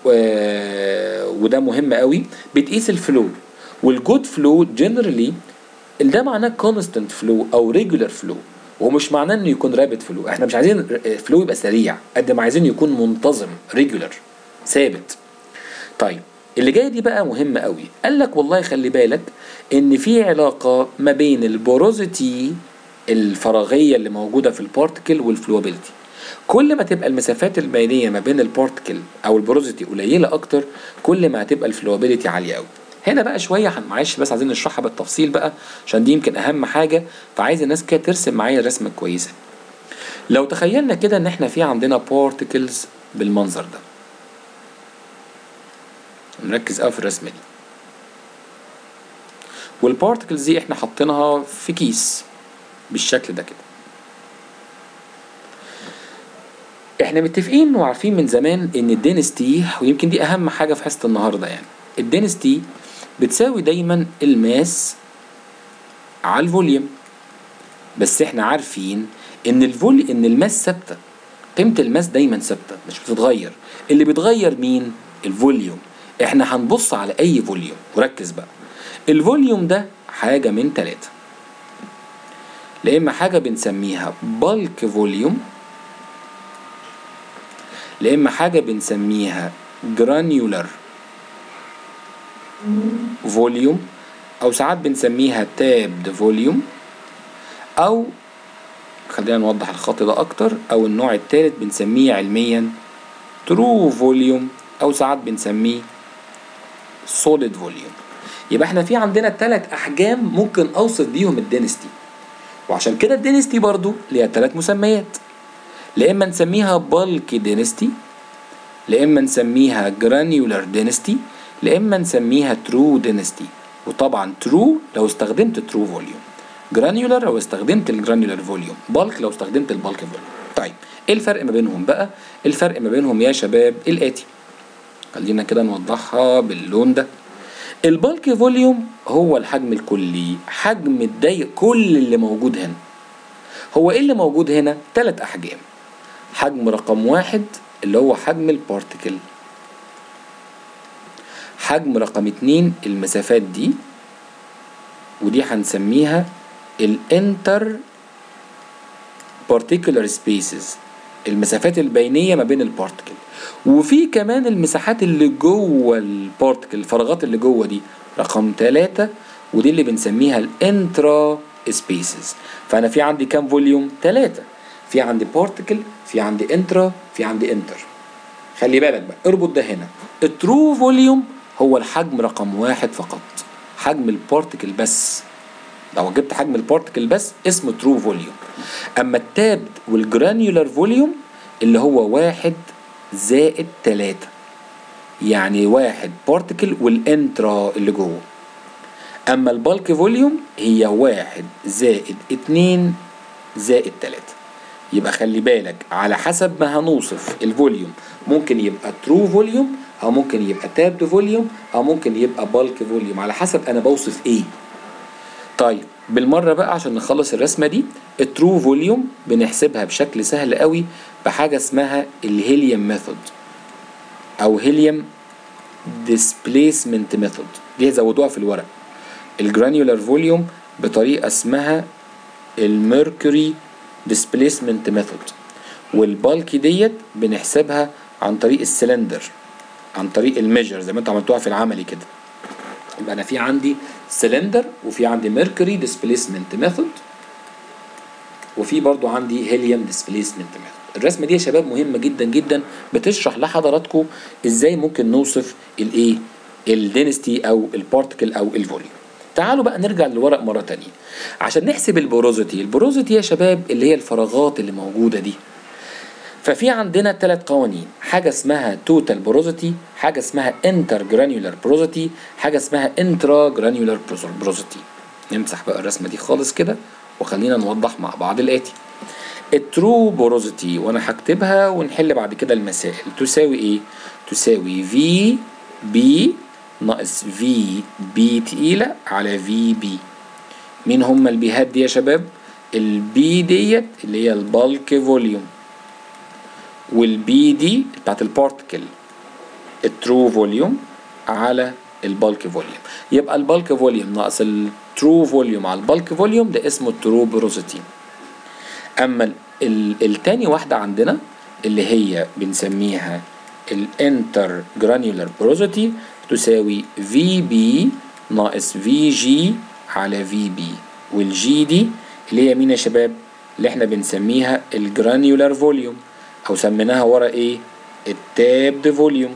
وده مهم قوي بتقيس الفلو والجود فلو جنرالي ده معناه كونستنت فلو او ريجولار فلو ومش معناه انه يكون رابid فلو احنا مش عايزين فلو يبقى سريع قد ما عايزين يكون منتظم ريجولار ثابت طيب اللي جاي دي بقى مهمة قوي قال لك والله خلي بالك ان في علاقة ما بين البوروزيتي الفراغية اللي موجودة في البارتكل والفلوابيلتي كل ما تبقى المسافات البينية ما بين البارتكل او البوروزيتي قليلة اكتر كل ما هتبقى الفلوابيلتي عالية قوي هنا بقى شوية هن- معلش بس عايزين نشرحها بالتفصيل بقى عشان دي يمكن اهم حاجة فعايز الناس كده ترسم معايا الرسمة كويسة لو تخيلنا كده ان احنا في عندنا بارتكلز بالمنظر ده نركز قوي في الرسمه دي والبارتكلز دي احنا حاطينها في كيس بالشكل ده كده احنا متفقين وعارفين من زمان ان الدينستي ويمكن دي اهم حاجه في حصه النهارده يعني الدينستي بتساوي دايما الماس على الفوليوم بس احنا عارفين ان الفول ان الماس ثابته قيمه الماس دايما ثابته مش بتتغير اللي بيتغير مين الفوليوم احنا هنبص على اي فوليوم وركز بقى الفوليوم ده حاجه من ثلاثه لا اما حاجه بنسميها بالك فوليوم لا اما حاجه بنسميها جرانيولار فوليوم او ساعات بنسميها تابد فوليوم او خلينا نوضح الخط ده اكتر او النوع الثالث بنسميه علميا ترو فوليوم او ساعات بنسميه سوليد فوليوم يبقى احنا في عندنا ثلاث احجام ممكن اوصف بيهم الدينستي وعشان كده الدينستي برضو ليها ثلاث مسميات لا اما نسميها بالك دينستي لا اما نسميها جرانيولار دينستي لا اما نسميها ترو دينستي وطبعا ترو لو استخدمت ترو فوليوم جرانيولار لو استخدمت الجرانيولار فوليوم بالك لو استخدمت البالك فوليوم طيب ايه الفرق ما بينهم بقى الفرق ما بينهم يا شباب الاتي خلينا كده نوضحها باللون ده البالك فوليوم هو الحجم الكلي حجم الضيق كل اللي موجود هنا هو ايه اللي موجود هنا ثلاث احجام حجم رقم واحد اللي هو حجم البارتكل حجم رقم اتنين المسافات دي ودي هنسميها الانتر particular spaces المسافات البينيه ما بين البارتكل وفي كمان المساحات اللي جوه البارتكل الفراغات اللي جوه دي رقم ثلاثة ودي اللي بنسميها الانترا سبيسز فانا في عندي كام فوليوم ثلاثة في عندي بارتكل في عندي انترا في عندي انتر خلي بالك بقى اربط ده هنا الترو فوليوم هو الحجم رقم واحد فقط حجم البارتكل بس لو جبت حجم البارتكل بس اسمه ترو فوليوم اما التاب والجرانيولار فوليوم اللي هو واحد زائد تلاتة يعني واحد بارتكل والانترا اللي جوه اما البالك فوليوم هي واحد زائد اتنين زائد تلاتة يبقى خلي بالك على حسب ما هنوصف الفوليوم ممكن يبقى ترو فوليوم او ممكن يبقى تابد فوليوم او ممكن يبقى بالك فوليوم على حسب انا بوصف ايه طيب بالمرة بقى عشان نخلص الرسمة دي الترو فوليوم بنحسبها بشكل سهل قوي بحاجة اسمها الهيليوم ميثود او هيليوم ديسبليسمنت ميثود دي زودوها في الورق الجرانيولار فوليوم بطريقة اسمها الميركوري ديسبليسمنت ميثود والبالكي ديت بنحسبها عن طريق السلندر عن طريق الميجر زي ما انتوا عملتوها في العملي كده يبقى انا في عندي سلندر وفي عندي ميركوري ديسبليسمنت ميثود وفي برضو عندي هيليوم ديسبليسمنت ميثود الرسمه دي يا شباب مهمه جدا جدا بتشرح لحضراتكم ازاي ممكن نوصف الايه الدينستي او البارتكل او الفوليوم تعالوا بقى نرجع للورق مره تانية عشان نحسب البوروزيتي البوروزيتي يا شباب اللي هي الفراغات اللي موجوده دي ففي عندنا ثلاث قوانين حاجه اسمها توتال بوروزيتي حاجه اسمها انتر جرانيولار بوروزيتي حاجه اسمها انترا جرانيولار بوروزيتي نمسح بقى الرسمه دي خالص كده وخلينا نوضح مع بعض الاتي الترو بوروزيتي وانا هكتبها ونحل بعد كده المسائل تساوي ايه تساوي في بي ناقص في بي تقيلة على في بي مين هما البيهات دي يا شباب البي ديت اللي هي البالك فوليوم والبي دي بتاعت البارتكل الترو فوليوم على البالك فوليوم يبقى البالك فوليوم ناقص الترو فوليوم على البالك فوليوم ده اسمه الترو بروزيتي اما ال ال التاني واحده عندنا اللي هي بنسميها الانتر جرانيولار بروزيتي تساوي في بي ناقص في جي على في بي والجي دي اللي هي مين يا شباب اللي احنا بنسميها الجرانيولار فوليوم او سميناها ورا ايه التابد فوليوم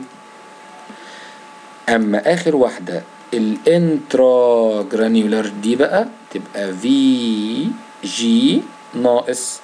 اما اخر واحده الانترا جرانيولار دي بقى تبقى في جي ناقص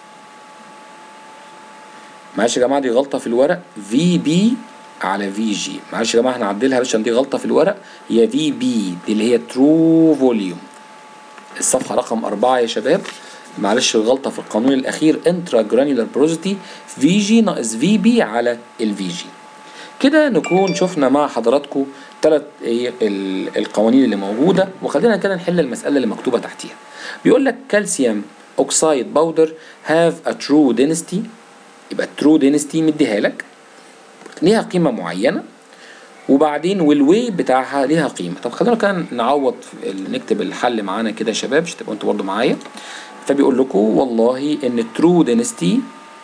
معلش يا جماعه دي غلطه في الورق في بي على في جي معلش يا جماعه هنعدلها عشان دي غلطه في الورق هي في بي دي اللي هي ترو فوليوم الصفحه رقم أربعة يا شباب معلش الغلطه في القانون الاخير انترا جرانيولار بروزيتي في جي ناقص في بي على الفي جي كده نكون شفنا مع حضراتكم ثلاث القوانين اللي موجوده وخلينا كده نحل المساله اللي مكتوبه تحتيها بيقول لك كالسيوم اوكسايد باودر هاف ا ترو دينستي يبقى الترو دينستي مديها لك ليها قيمه معينه وبعدين والوي بتاعها ليها قيمه طب خلينا كده نعوض نكتب الحل معانا كده يا شباب عشان تبقوا انتوا برضو معايا فبيقول لكم والله ان الترو دينستي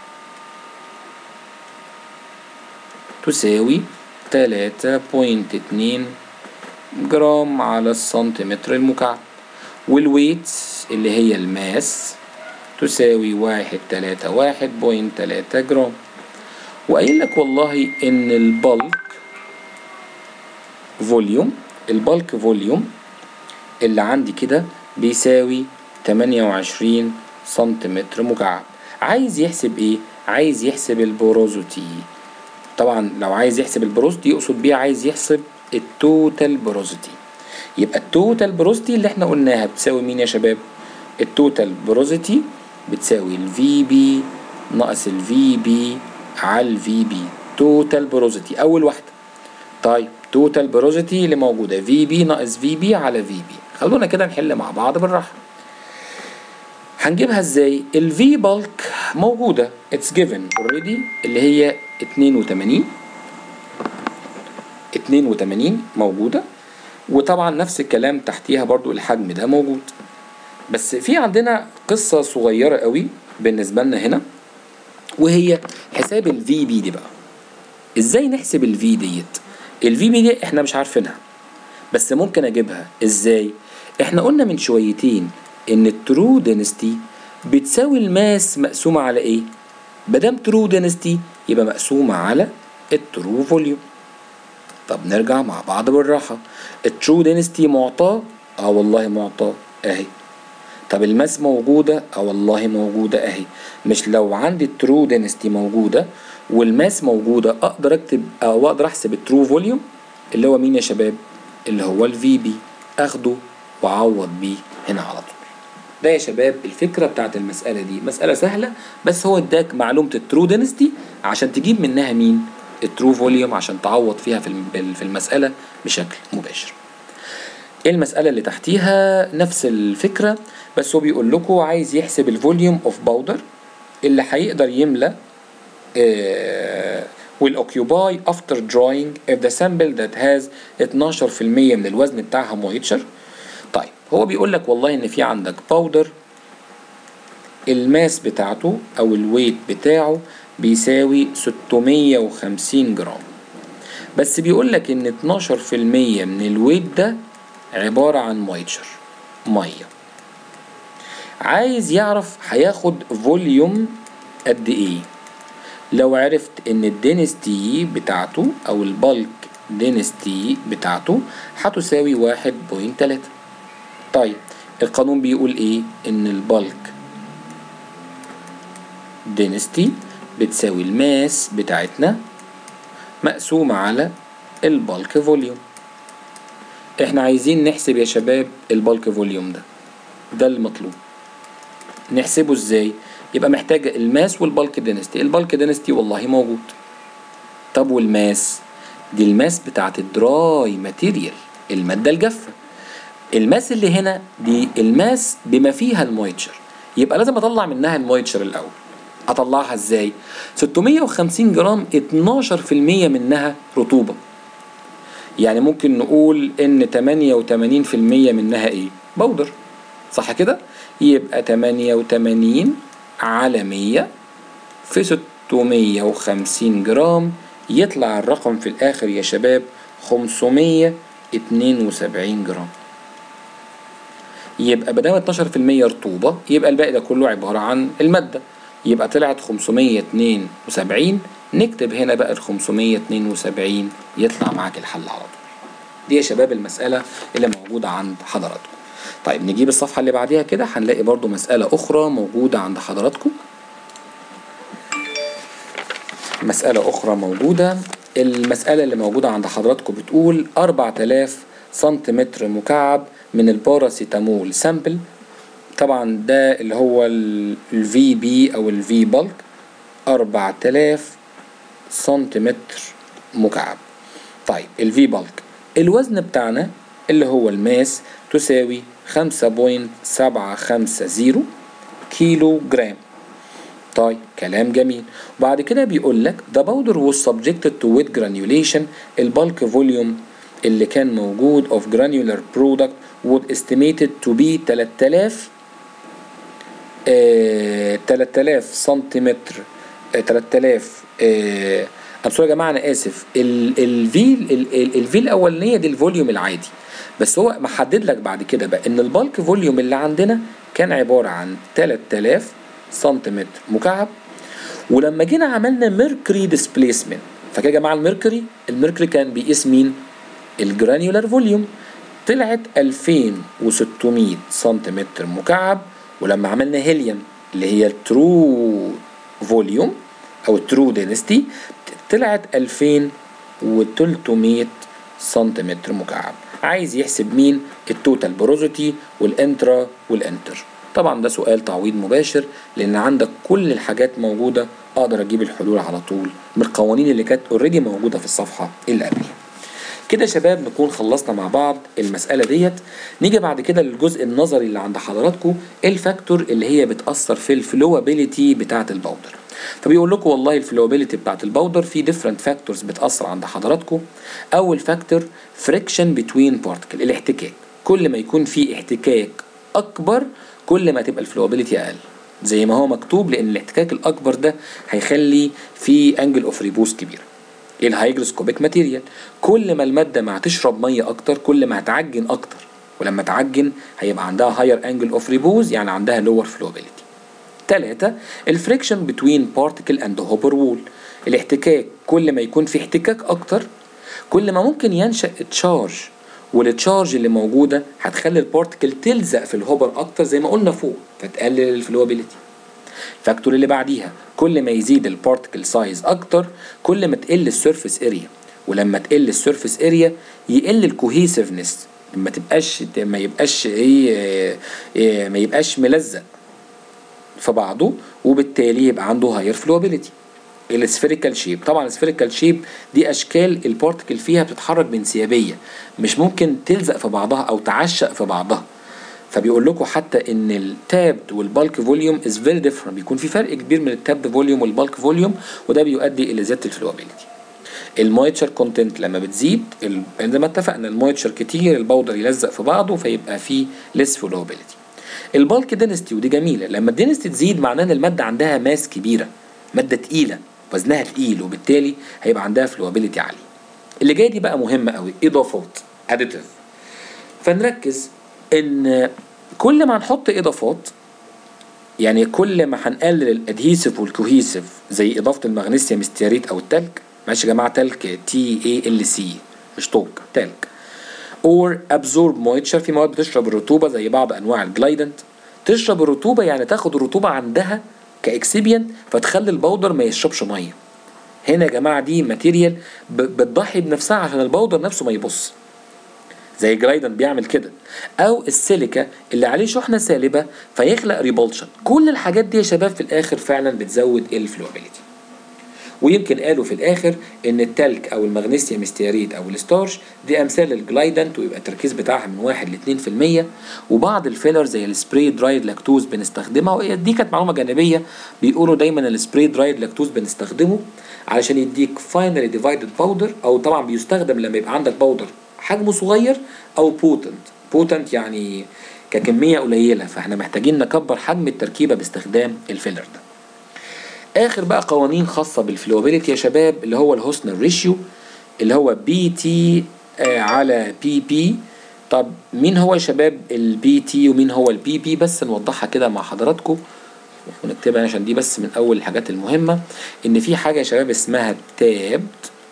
تساوي 3.2 جرام على السنتيمتر المكعب والويت اللي هي الماس تساوي واحد تلاتة واحد بوينت تلاتة جرام وقايل لك والله ان البلك فوليوم البلك فوليوم اللي عندي كده بيساوي تمانية وعشرين سنتيمتر مكعب عايز يحسب ايه عايز يحسب البوروزوتي طبعا لو عايز يحسب البروزوتي يقصد بيها عايز يحسب التوتال بروزوتي يبقى التوتال بروزوتي اللي احنا قلناها بتساوي مين يا شباب التوتال بروزوتي بتساوي الفي بي ناقص الفي بي على الفي بي توتال بروزيتي اول واحده طيب توتال بروزيتي اللي موجوده في بي ناقص في بي على في بي خلونا كده نحل مع بعض بالراحه هنجيبها ازاي الفي بالك موجوده اتس جيفن اوريدي اللي هي 82 82 موجوده وطبعا نفس الكلام تحتيها برضو الحجم ده موجود بس في عندنا قصة صغيرة قوي بالنسبة لنا هنا وهي حساب الفي بي دي بقى ازاي نحسب الفي ديت الفي بي دي احنا مش عارفينها بس ممكن اجيبها ازاي احنا قلنا من شويتين ان الترو دينستي بتساوي الماس مقسومة على ايه مادام ترو دينستي يبقى مقسومة على الترو فوليوم طب نرجع مع بعض بالراحة الترو دينستي معطاة اه والله معطاة اهي طب الماس موجودة اه والله موجودة اهي مش لو عندي الترو دينستي موجودة والماس موجودة اقدر اكتب او اقدر احسب الترو فوليوم اللي هو مين يا شباب اللي هو الفي بي اخده واعوض بيه هنا على طول ده يا شباب الفكرة بتاعت المسألة دي مسألة سهلة بس هو اداك معلومة الترو دينستي عشان تجيب منها مين الترو فوليوم عشان تعوض فيها في في المسألة بشكل مباشر المسألة اللي تحتيها نفس الفكرة بس هو بيقول لكم عايز يحسب الفوليوم اوف باودر اللي هيقدر يملى آه will occupy after drawing if the sample that has 12% من الوزن بتاعها مويتشر طيب هو بيقول لك والله ان في عندك باودر الماس بتاعته او الويت بتاعه بيساوي 650 جرام بس بيقول لك ان 12% من الويت ده عبارة عن مويتشر مية عايز يعرف هياخد فوليوم قد ايه لو عرفت ان الدينستي بتاعته او البلك دينستي بتاعته هتساوي واحد بوينت تلاتة طيب القانون بيقول ايه ان البلك دينستي بتساوي الماس بتاعتنا مقسومة على البلك فوليوم احنا عايزين نحسب يا شباب البلك فوليوم ده ده المطلوب نحسبه ازاي يبقى محتاج الماس والبلك دينستي البلك دينستي والله موجود طب والماس دي الماس بتاعت الدراي ماتيريال المادة الجافة الماس اللي هنا دي الماس بما فيها المويتشر يبقى لازم اطلع منها المويتشر الاول اطلعها ازاي 650 جرام 12% منها رطوبة يعني ممكن نقول ان 88% منها ايه بودر صح كده يبقى 88 على 100 في 650 جرام يطلع الرقم في الاخر يا شباب 572 جرام يبقى بدل 12% رطوبة يبقى الباقي ده كله عبارة عن المادة يبقى طلعت 572 نكتب هنا بقى ال 572 يطلع معاك الحل على طول دي يا شباب المسألة اللي موجودة عند حضراتكم طيب نجيب الصفحة اللي بعديها كده هنلاقي برضو مسألة أخرى موجودة عند حضراتكم مسألة أخرى موجودة المسألة اللي موجودة عند حضراتكم بتقول 4000 سنتيمتر مكعب من الباراسيتامول سامبل طبعا ده اللي هو الفي بي او الفي بلك 4000 سنتيمتر مكعب طيب الفي بلك الوزن بتاعنا اللي هو الماس تساوي 5.750 كيلو جرام طيب كلام جميل وبعد كده بيقول لك the powder was subjected to wet granulation البلك فوليوم اللي كان موجود of granular product was estimated to be 3000 آه 3000 سنتيمتر آه 3000 آه I'm sorry يا جماعه انا اسف الفي الفي الاولانيه دي الفوليوم العادي بس هو محدد لك بعد كده بقى ان البلك فوليوم اللي عندنا كان عباره عن 3000 سنتيمتر مكعب ولما جينا عملنا ميركوري ديسبليسمنت فاكر يا جماعه الميركوري الميركوري كان بيقيس مين الجرانيولار فوليوم طلعت 2600 سنتيمتر مكعب ولما عملنا هيليوم اللي هي الترو فوليوم او الترو دينستي طلعت 2300 سنتيمتر مكعب عايز يحسب مين التوتال بروزيتي والانترا والانتر طبعا ده سؤال تعويض مباشر لان عندك كل الحاجات موجوده اقدر اجيب الحلول على طول من القوانين اللي كانت اوريدي موجوده في الصفحه اللي قبلها كده يا شباب نكون خلصنا مع بعض المسألة ديت نيجي بعد كده للجزء النظري اللي عند حضراتكم الفاكتور اللي هي بتأثر في الفلوابيليتي بتاعة البودر فبيقول لكم والله الفلوابيليتي بتاعة البودر في ديفرنت فاكتورز بتأثر عند حضراتكم أول فاكتور فريكشن بتوين بارتكل الاحتكاك كل ما يكون في احتكاك أكبر كل ما تبقى الفلوابيليتي أقل زي ما هو مكتوب لان الاحتكاك الاكبر ده هيخلي في انجل اوف ريبوز كبيره الهيجروسكوبيك ماتيريال كل ما الماده ما هتشرب ميه اكتر كل ما هتعجن اكتر ولما تعجن هيبقى عندها هاير انجل اوف ريبوز يعني عندها لور فلوبيليتي ثلاثة الفريكشن بتوين بارتيكل اند هوبر وول الاحتكاك كل ما يكون في احتكاك اكتر كل ما ممكن ينشأ تشارج والتشارج اللي موجوده هتخلي البارتيكل تلزق في الهوبر اكتر زي ما قلنا فوق فتقلل الفلوبيليتي الفاكتور اللي بعديها كل ما يزيد البارتيكل سايز اكتر كل ما تقل السيرفيس اريا ولما تقل السيرفيس اريا يقل الكوهيسيفنس ما تبقاش ما يبقاش ايه, إيه ما يبقاش ملزق في بعضه وبالتالي يبقى عنده هاير فلوبيليتي السفيريكال شيب طبعا السفيريكال شيب دي اشكال البارتكل فيها بتتحرك بانسيابيه مش ممكن تلزق في بعضها او تعشق في بعضها فبيقول لكم حتى ان التابد والبالك فوليوم از فيري ديفرنت بيكون في فرق كبير من التابد فوليوم والبالك فوليوم وده بيؤدي الى زياده الفلوبيليتي المويتشر كونتنت لما بتزيد زي ما اتفقنا المويتشر كتير البودر يلزق في بعضه فيبقى فيه ليس فلوبيليتي البالك دينستي ودي جميله لما الدينستي تزيد معناه ان الماده عندها ماس كبيره ماده تقيله وزنها تقيل وبالتالي هيبقى عندها فلوبيليتي عاليه اللي جاي دي بقى مهمه قوي اضافات اديتيف فنركز ان كل ما هنحط اضافات يعني كل ما هنقلل الادهيسيف والكوهيسيف زي اضافه المغنيسيوم ستياريت او التلج معلش يا جماعه تلج تي اي ال سي مش طوج تلج اور ابزورب مويتشر في مواد بتشرب الرطوبه زي بعض انواع الجلايدنت تشرب الرطوبه يعني تاخد الرطوبه عندها كاكسبيانت فتخلي البودر ما يشربش ميه هنا يا جماعه دي ماتيريال بتضحي بنفسها عشان البودر نفسه ما يبص زي جرايدن بيعمل كده او السيليكا اللي عليه شحنه سالبه فيخلق ريبولشن كل الحاجات دي يا شباب في الاخر فعلا بتزود الفلوبيليتي ويمكن قالوا في الاخر ان التلج او المغنيسيوم ستياريد او الستارش دي امثال الجلايدنت ويبقى التركيز بتاعها من 1 ل 2% وبعض الفيلر زي السبراي درايد لاكتوز بنستخدمها وهي دي كانت معلومه جانبيه بيقولوا دايما السبراي درايد لاكتوز بنستخدمه علشان يديك فاينلي ديفايدد باودر او طبعا بيستخدم لما يبقى عندك باودر حجمه صغير او بوتنت بوتنت يعني ككميه قليله فاحنا محتاجين نكبر حجم التركيبه باستخدام الفيلر ده اخر بقى قوانين خاصه بالفلوبيليتي يا شباب اللي هو الهوسنر ريشيو اللي هو بي تي على بي بي طب مين هو يا شباب البي تي ومين هو البي بي بس نوضحها كده مع حضراتكم ونكتبها عشان دي بس من اول الحاجات المهمه ان في حاجه يا شباب اسمها تابد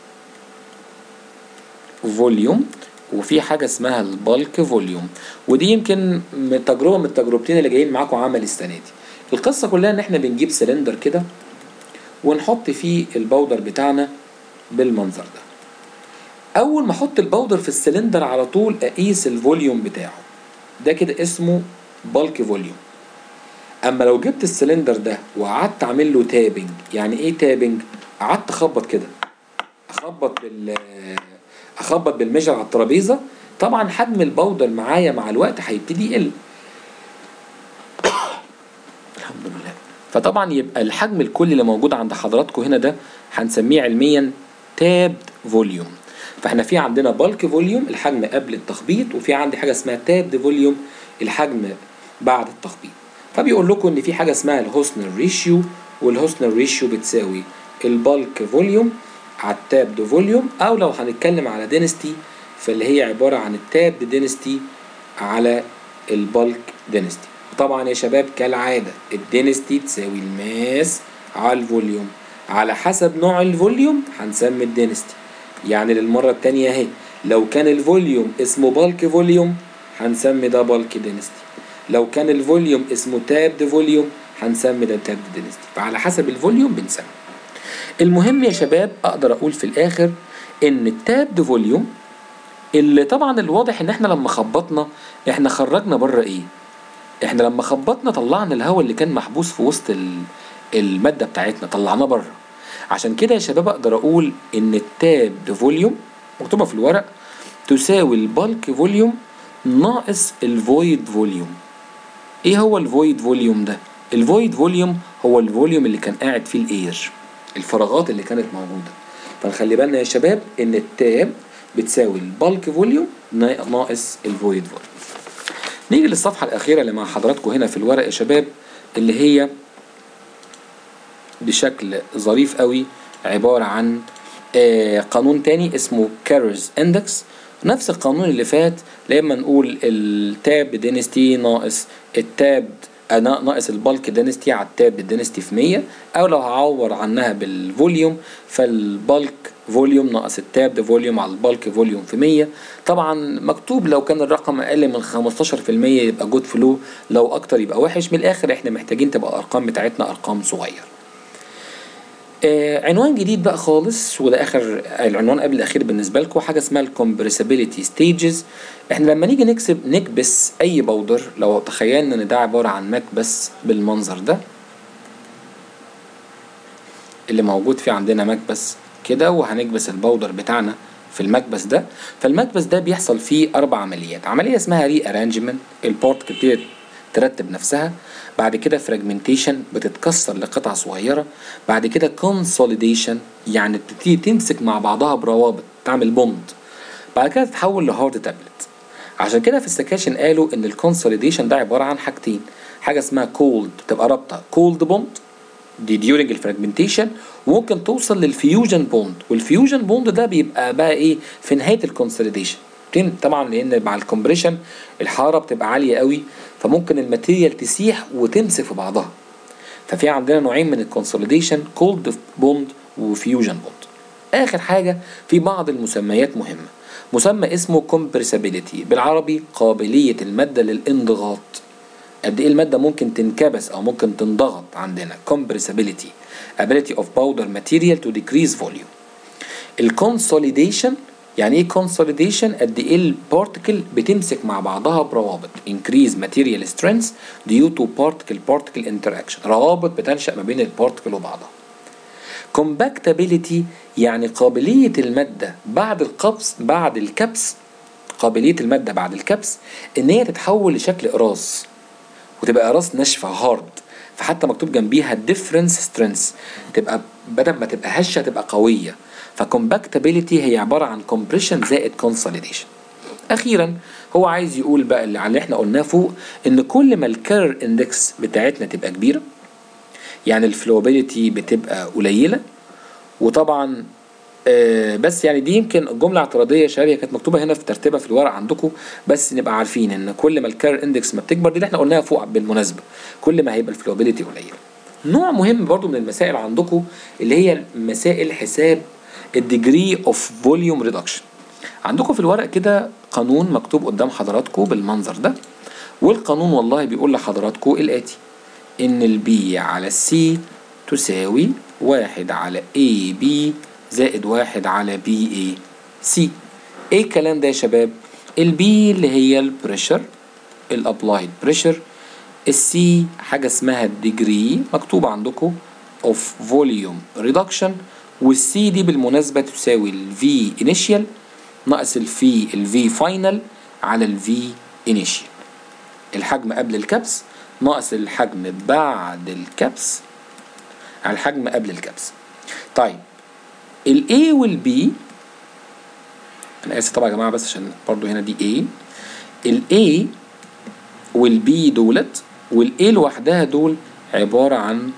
فوليوم وفي حاجه اسمها البالك فوليوم ودي يمكن من تجربه من التجربتين اللي جايين معاكم عمل السنه دي القصه كلها ان احنا بنجيب سلندر كده ونحط فيه البودر بتاعنا بالمنظر ده اول ما احط البودر في السلندر على طول اقيس الفوليوم بتاعه ده كده اسمه بالك فوليوم اما لو جبت السلندر ده وقعدت اعمل له تابنج يعني ايه تابنج قعدت اخبط كده اخبط بال اخبط بالميجر على الترابيزه طبعا حجم البودر معايا مع الوقت هيبتدي يقل الحمد لله فطبعا يبقى الحجم الكلي اللي موجود عند حضراتكم هنا ده هنسميه علميا تابد فوليوم فاحنا في عندنا بالك فوليوم الحجم قبل التخبيط وفي عندي حاجه اسمها تابد فوليوم الحجم بعد التخبيط فبيقول لكم ان في حاجه اسمها الهوسنر ريشيو والهوسنر ريشيو بتساوي البالك فوليوم على التابد فوليوم او لو هنتكلم على دينستي فاللي هي عباره عن التابد دينستي على البالك دينستي طبعا يا شباب كالعاده الدينستي تساوي الماس على الفوليوم على حسب نوع الفوليوم هنسمي الدينستي يعني للمره الثانيه اهي لو كان الفوليوم اسمه بالك فوليوم هنسمي ده بالك دينستي لو كان الفوليوم اسمه تابد فوليوم هنسمي ده تابد دينستي فعلى حسب الفوليوم بنسمي المهم يا شباب اقدر اقول في الاخر ان التابد فوليوم اللي طبعا الواضح ان احنا لما خبطنا احنا خرجنا بره ايه احنا لما خبطنا طلعنا الهواء اللي كان محبوس في وسط الماده بتاعتنا طلعناه بره عشان كده يا شباب اقدر اقول ان التابد فوليوم مكتوبه في الورق تساوي البالك فوليوم ناقص الفويد فوليوم ايه هو الفويد فوليوم ده الفويد فوليوم هو الفوليوم اللي كان قاعد فيه الاير الفراغات اللي كانت موجوده فنخلي بالنا يا شباب ان التاب بتساوي البالك فوليوم ناقص الفويد فوليوم نيجي للصفحه الاخيره اللي مع حضراتكم هنا في الورق يا شباب اللي هي بشكل ظريف قوي عبارة عن آه، قانون تاني اسمه كارز اندكس نفس القانون اللي فات لما نقول التاب دينستي ناقص التاب آه، نا- ناقص البالك دينستي على التاب دينستي في 100 او لو هعور عنها بالفوليوم فالبالك فوليوم ناقص التاب فوليوم على البالك فوليوم في 100 طبعا مكتوب لو كان الرقم اقل من 15% يبقى جود فلو لو اكتر يبقى وحش من الاخر احنا محتاجين تبقى الارقام بتاعتنا ارقام صغيره آه عنوان جديد بقى خالص وده اخر العنوان قبل الاخير بالنسبه لكم حاجه اسمها الكومبريسابيلتي ستيجز احنا لما نيجي نكسب نكبس اي بودر لو تخيلنا ان ده عباره عن مكبس بالمنظر ده اللي موجود فيه عندنا مكبس كده وهنكبس البودر بتاعنا في المكبس ده فالمكبس ده بيحصل فيه اربع عمليات عمليه اسمها ري ارانجمنت البارت بتبتدي ترتب نفسها بعد كده فراجمنتيشن بتتكسر لقطع صغيره بعد كده كونسوليديشن يعني بتبتدي تمسك مع بعضها بروابط تعمل بوند بعد كده تتحول لهارد تابلت عشان كده في السكاشن قالوا ان الكونسوليديشن ده عباره عن حاجتين حاجه اسمها كولد تبقى رابطه كولد بوند دي ديورنج الفراجمنتيشن وممكن توصل للفيوجن بوند والفيوجن بوند ده بيبقى بقى ايه في نهايه الكونسوليديشن طبعا لان مع الكومبريشن الحراره بتبقى عاليه قوي فممكن الماتيريال تسيح وتمسك في بعضها ففي عندنا نوعين من الكونسوليديشن كولد بوند وفيوجن بوند اخر حاجه في بعض المسميات مهمه مسمى اسمه كومبرسابيليتي بالعربي قابليه الماده للانضغاط قد ايه الماده ممكن تنكبس او ممكن تنضغط عندنا compressibility ability of powder material to decrease volume الكونسوليديشن يعني ايه consolidation قد ايه البارتكل بتمسك مع بعضها بروابط increase material strength due to particle particle interaction روابط بتنشأ ما بين البارتكل وبعضها compactability يعني قابلية المادة بعد القبس بعد الكبس قابلية المادة بعد الكبس ان هي تتحول لشكل اقراص وتبقى اقراص ناشفة هارد فحتى مكتوب جنبيها difference strength تبقى بدل ما تبقى هشة تبقى قوية فكومباكتابيليتي هي عبارة عن compression زائد consolidation اخيرا هو عايز يقول بقى اللي على اللي احنا قلناه فوق ان كل ما الكيرر اندكس بتاعتنا تبقى كبيره يعني الفلوبيليتي بتبقى قليله وطبعا آه بس يعني دي يمكن جمله اعتراضيه يا شباب هي كانت مكتوبه هنا في ترتيبها في الورق عندكم بس نبقى عارفين ان كل ما الكيرر اندكس ما بتكبر دي اللي احنا قلناها فوق بالمناسبه كل ما هيبقى الفلوبيليتي قليله نوع مهم برضو من المسائل عندكم اللي هي مسائل حساب الديجري اوف فوليوم ريدكشن عندكم في الورق كده قانون مكتوب قدام حضراتكم بالمنظر ده والقانون والله بيقول لحضراتكم الآتي إن البي على السي تساوي واحد على اي بي زائد واحد على بي اي سي ايه الكلام ده يا شباب البي اللي هي البريشر الابلايد بريشر السي حاجة اسمها الديجري مكتوب عندكم اوف فوليوم ريدكشن والسي دي بالمناسبة تساوي الفي انيشيال ناقص الفي الفي فاينل على الفي انيشيال الحجم قبل الكبس ناقص الحجم بعد الكبس على الحجم قبل الكبس طيب ال A وال B انا اسف طبعا يا جماعه بس عشان برضو هنا دي A ال A وال B دولت وال A لوحدها دول عباره عن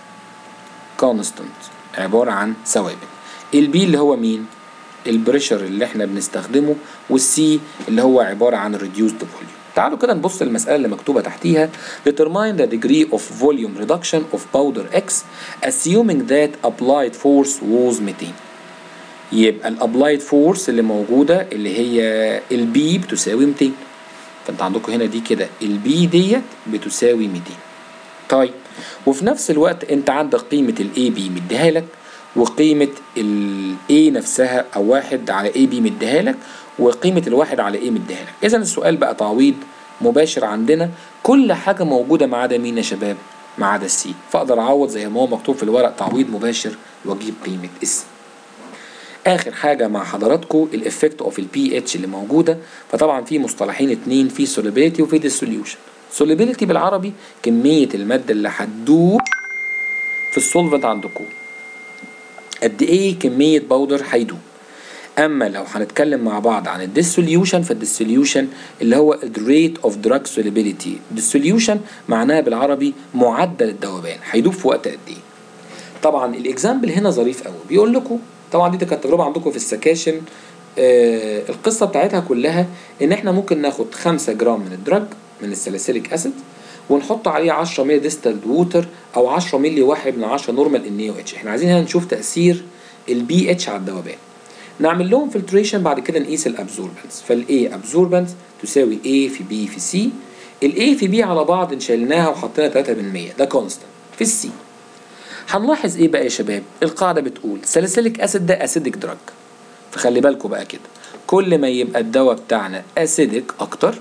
كونستانت عباره عن ثوابت ال B اللي هو مين البريشر اللي احنا بنستخدمه والسي اللي هو عباره عن reduced volume تعالوا كده نبص المسألة اللي مكتوبة تحتيها determine the degree of volume reduction of powder X assuming that applied force was 200 يبقى الابلايد فورس اللي موجودة اللي هي البي بتساوي 200 فانت عندكم هنا دي كده البي ديت بتساوي 200 طيب وفي نفس الوقت انت عندك قيمة الاي بي مديها لك وقيمة ال A نفسها أو واحد على A B مديها لك وقيمة الواحد على A مديها لك إذا السؤال بقى تعويض مباشر عندنا كل حاجة موجودة ما عدا مين يا شباب؟ ما عدا السي فأقدر أعوض زي ما هو مكتوب في الورق تعويض مباشر وأجيب قيمة السي اخر حاجه مع حضراتكم الافكت اوف البي اتش اللي موجوده فطبعا في مصطلحين اتنين في solubility وفي dissolution solubility بالعربي كميه الماده اللي هتدوب في السولفنت عندكم قد ايه كميه باودر هيدوب اما لو هنتكلم مع بعض عن الديسوليوشن فالديسوليوشن اللي هو الريت اوف دراج سوليبيليتي الديسوليوشن معناها بالعربي معدل الذوبان هيدوب في وقت قد ايه طبعا الاكزامبل هنا ظريف قوي بيقول لكم طبعا دي كانت تجربه عندكم في السكاشن آه القصه بتاعتها كلها ان احنا ممكن ناخد 5 جرام من الدراج من الساليسيليك اسيد ونحط عليه 10 مللي ديستلد ووتر او 10 مللي واحد من 10 نورمال ان او اتش احنا عايزين هنا نشوف تاثير البي اتش على الذوبان نعمل لهم فلتريشن بعد كده نقيس الابزوربنس فالاي ابزوربنس تساوي A في B في C الاي في B على بعض شلناها وحطينا 3% ده كونستنت في السي هنلاحظ ايه بقى يا شباب القاعده بتقول ساليسيليك اسيد ده اسيدك دراج فخلي بالكم بقى كده كل ما يبقى الدواء بتاعنا اسيدك اكتر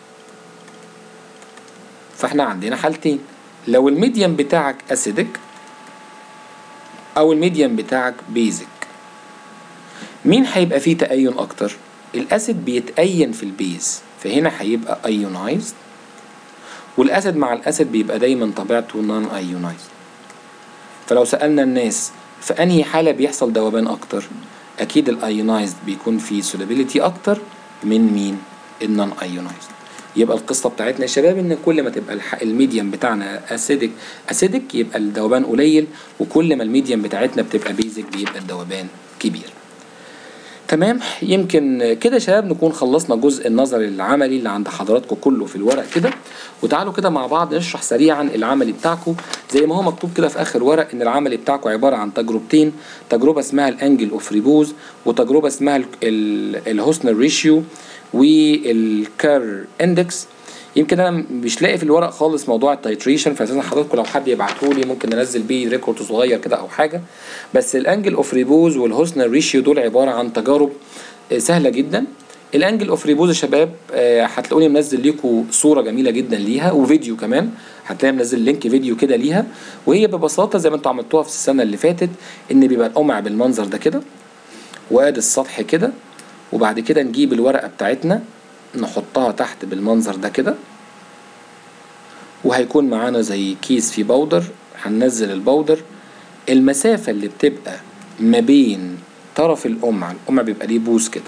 فاحنا عندنا حالتين لو الميديم بتاعك اسيدك او الميديم بتاعك بيزك مين هيبقى فيه تأين اكتر الاسيد بيتأين في البيز فهنا هيبقى ايونايزد والاسيد مع الاسيد بيبقى دايما طبيعته نون ايونايزد فلو سألنا الناس في انهي حالة بيحصل ذوبان اكتر اكيد الايونايزد بيكون فيه سولابيليتي اكتر من مين النون ايونايزد يبقى القصه بتاعتنا يا شباب ان كل ما تبقى الميديم بتاعنا اسيدك اسيدك يبقى الذوبان قليل وكل ما الميديم بتاعتنا بتبقى بيزك بيبقى الذوبان كبير تمام يمكن كده يا شباب نكون خلصنا جزء النظري العملي اللي عند حضراتكم كله في الورق كده وتعالوا كده مع بعض نشرح سريعا العملي بتاعكم زي ما هو مكتوب كده في اخر ورق ان العملي بتاعكم عباره عن تجربتين تجربه اسمها الانجل اوف ريبوز وتجربه اسمها الهوسنر ريشيو والكار اندكس يمكن انا مش لاقي في الورق خالص موضوع التايتريشن فاساسا حضراتكم لو حد يبعته لي ممكن ننزل بيه ريكورد صغير كده او حاجه بس الانجل اوف ريبوز والهوسنر ريشيو دول عباره عن تجارب سهله جدا الانجل اوف ريبوز يا شباب هتلاقوني منزل لكم صوره جميله جدا ليها وفيديو كمان هتلاقي منزل لينك فيديو كده ليها وهي ببساطه زي ما انتوا عملتوها في السنه اللي فاتت ان بيبقى القمع بالمنظر ده كده وادي السطح كده وبعد كده نجيب الورقه بتاعتنا نحطها تحت بالمنظر ده كده وهيكون معانا زي كيس فيه بودر هننزل البودر المسافة اللي بتبقى ما بين طرف القمع القمع بيبقى ليه بوز كده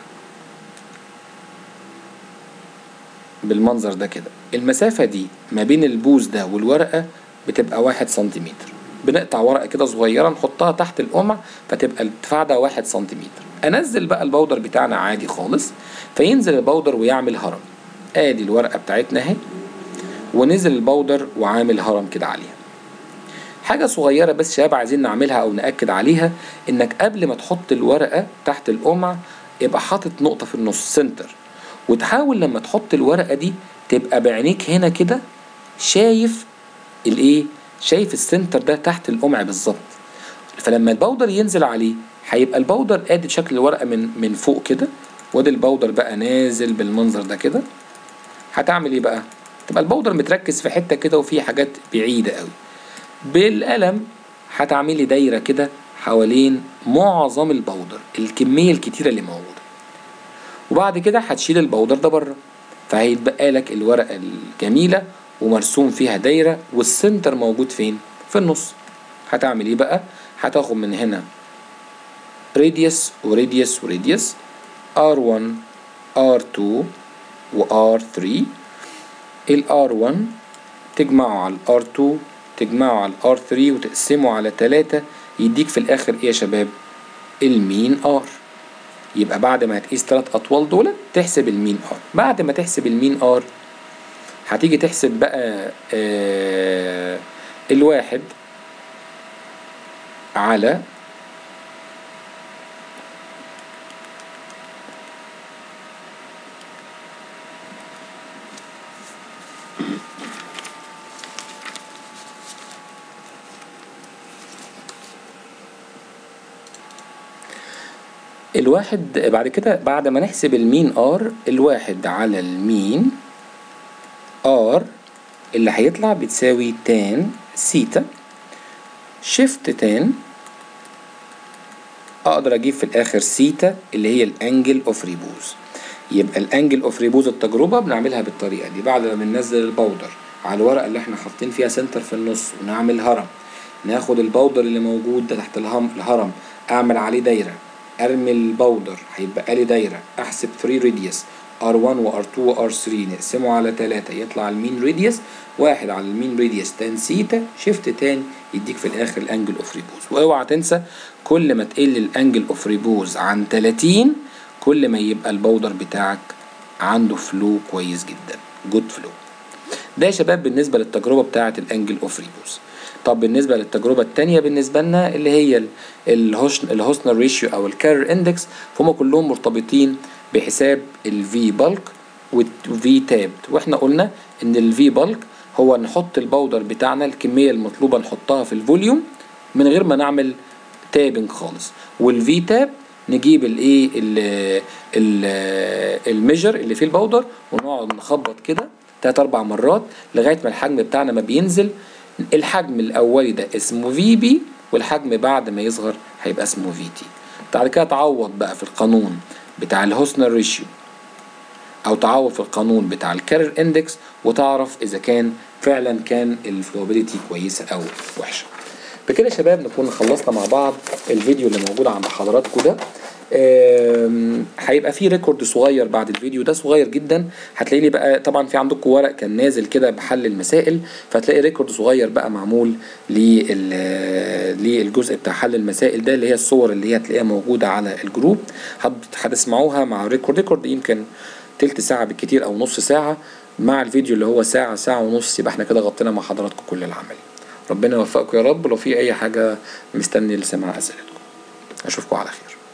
بالمنظر ده كده المسافة دي ما بين البوز ده والورقة بتبقى واحد سنتيمتر بنقطع ورقة كده صغيرة نحطها تحت القمع فتبقى الارتفاع ده واحد سنتيمتر انزل بقى البودر بتاعنا عادي خالص فينزل البودر ويعمل هرم ادي الورقة بتاعتنا اهي ونزل البودر وعامل هرم كده عليها حاجة صغيرة بس شباب عايزين نعملها أو نأكد عليها إنك قبل ما تحط الورقة تحت القمع يبقى حاطط نقطة في النص سنتر وتحاول لما تحط الورقة دي تبقى بعينيك هنا كده شايف الإيه؟ شايف السنتر ده تحت القمع بالظبط فلما البودر ينزل عليه هيبقى البودر ادي شكل الورقة من من فوق كده وادي البودر بقى نازل بالمنظر ده كده هتعمل ايه بقى؟ تبقى البودر متركز في حته كده وفي حاجات بعيده قوي بالقلم هتعملي دايره كده حوالين معظم البودر الكميه الكتيره اللي موجوده وبعد كده هتشيل البودر ده بره فهيتبقى لك الورقه الجميله ومرسوم فيها دايره والسنتر موجود فين في النص هتعمل ايه بقى هتاخد من هنا راديوس وراديوس وراديوس R1 R2 و R3 ال R1 تجمعه على ال R2 تجمعه على ال R3 وتقسمه على 3 يديك في الآخر إيه يا شباب؟ المين R يبقى بعد ما هتقيس تلات أطوال دول تحسب المين R بعد ما تحسب المين R هتيجي تحسب بقى آه الواحد على الواحد بعد كده بعد ما نحسب المين ار الواحد على المين ار اللي هيطلع بتساوي تان سيتا شيفت تان اقدر اجيب في الاخر سيتا اللي هي الانجل اوف ريبوز يبقى الانجل اوف ريبوز التجربه بنعملها بالطريقه دي بعد ما بننزل البودر على الورقه اللي احنا حاطين فيها سنتر في النص ونعمل هرم ناخد البودر اللي موجود ده تحت الهرم اعمل عليه دايره ارمي الباودر هيبقى لي دايره احسب 3 راديوس R1 و R2 و R3 نقسمه على 3 يطلع المين راديوس واحد على المين راديوس تان سيتا شيفت تاني يديك في الاخر الانجل اوف ريبوز واوعى تنسى كل ما تقل الانجل اوف ريبوز عن 30 كل ما يبقى الباودر بتاعك عنده فلو كويس جدا جود فلو ده يا شباب بالنسبه للتجربه بتاعه الانجل اوف ريبوز طب بالنسبه للتجربه الثانيه بالنسبه لنا اللي هي الهوسنر ريشيو او الكارير اندكس فهم كلهم مرتبطين بحساب الفي بالك والفي تاب واحنا قلنا ان الفي بالك هو نحط الباودر بتاعنا الكميه المطلوبه نحطها في الفوليوم من غير ما نعمل تابنج خالص والفي تاب نجيب الايه الميجر اللي فيه الباودر ونقعد نخبط كده تلات اربع مرات لغايه ما الحجم بتاعنا ما بينزل الحجم الاولي ده اسمه في بي والحجم بعد ما يصغر هيبقى اسمه في تي بعد كده تعوض بقى في القانون بتاع الهوسنر ريشيو او تعوض في القانون بتاع الكارير اندكس وتعرف اذا كان فعلا كان الفلوبيليتي كويسه او وحشه بكده يا شباب نكون خلصنا مع بعض الفيديو اللي موجود عند حضراتكم ده هيبقى فيه ريكورد صغير بعد الفيديو ده صغير جدا هتلاقي لي بقى طبعا في عندكم ورق كان نازل كده بحل المسائل فهتلاقي ريكورد صغير بقى معمول للجزء بتاع حل المسائل ده اللي هي الصور اللي هي هتلاقيها موجوده على الجروب هتسمعوها مع ريكورد ريكورد يمكن تلت ساعه بالكتير او نص ساعه مع الفيديو اللي هو ساعه ساعه ونص يبقى احنا كده غطينا مع حضراتكم كل العمل ربنا يوفقكم يا رب لو في اي حاجه مستني لسماع اسئلتكم اشوفكم على خير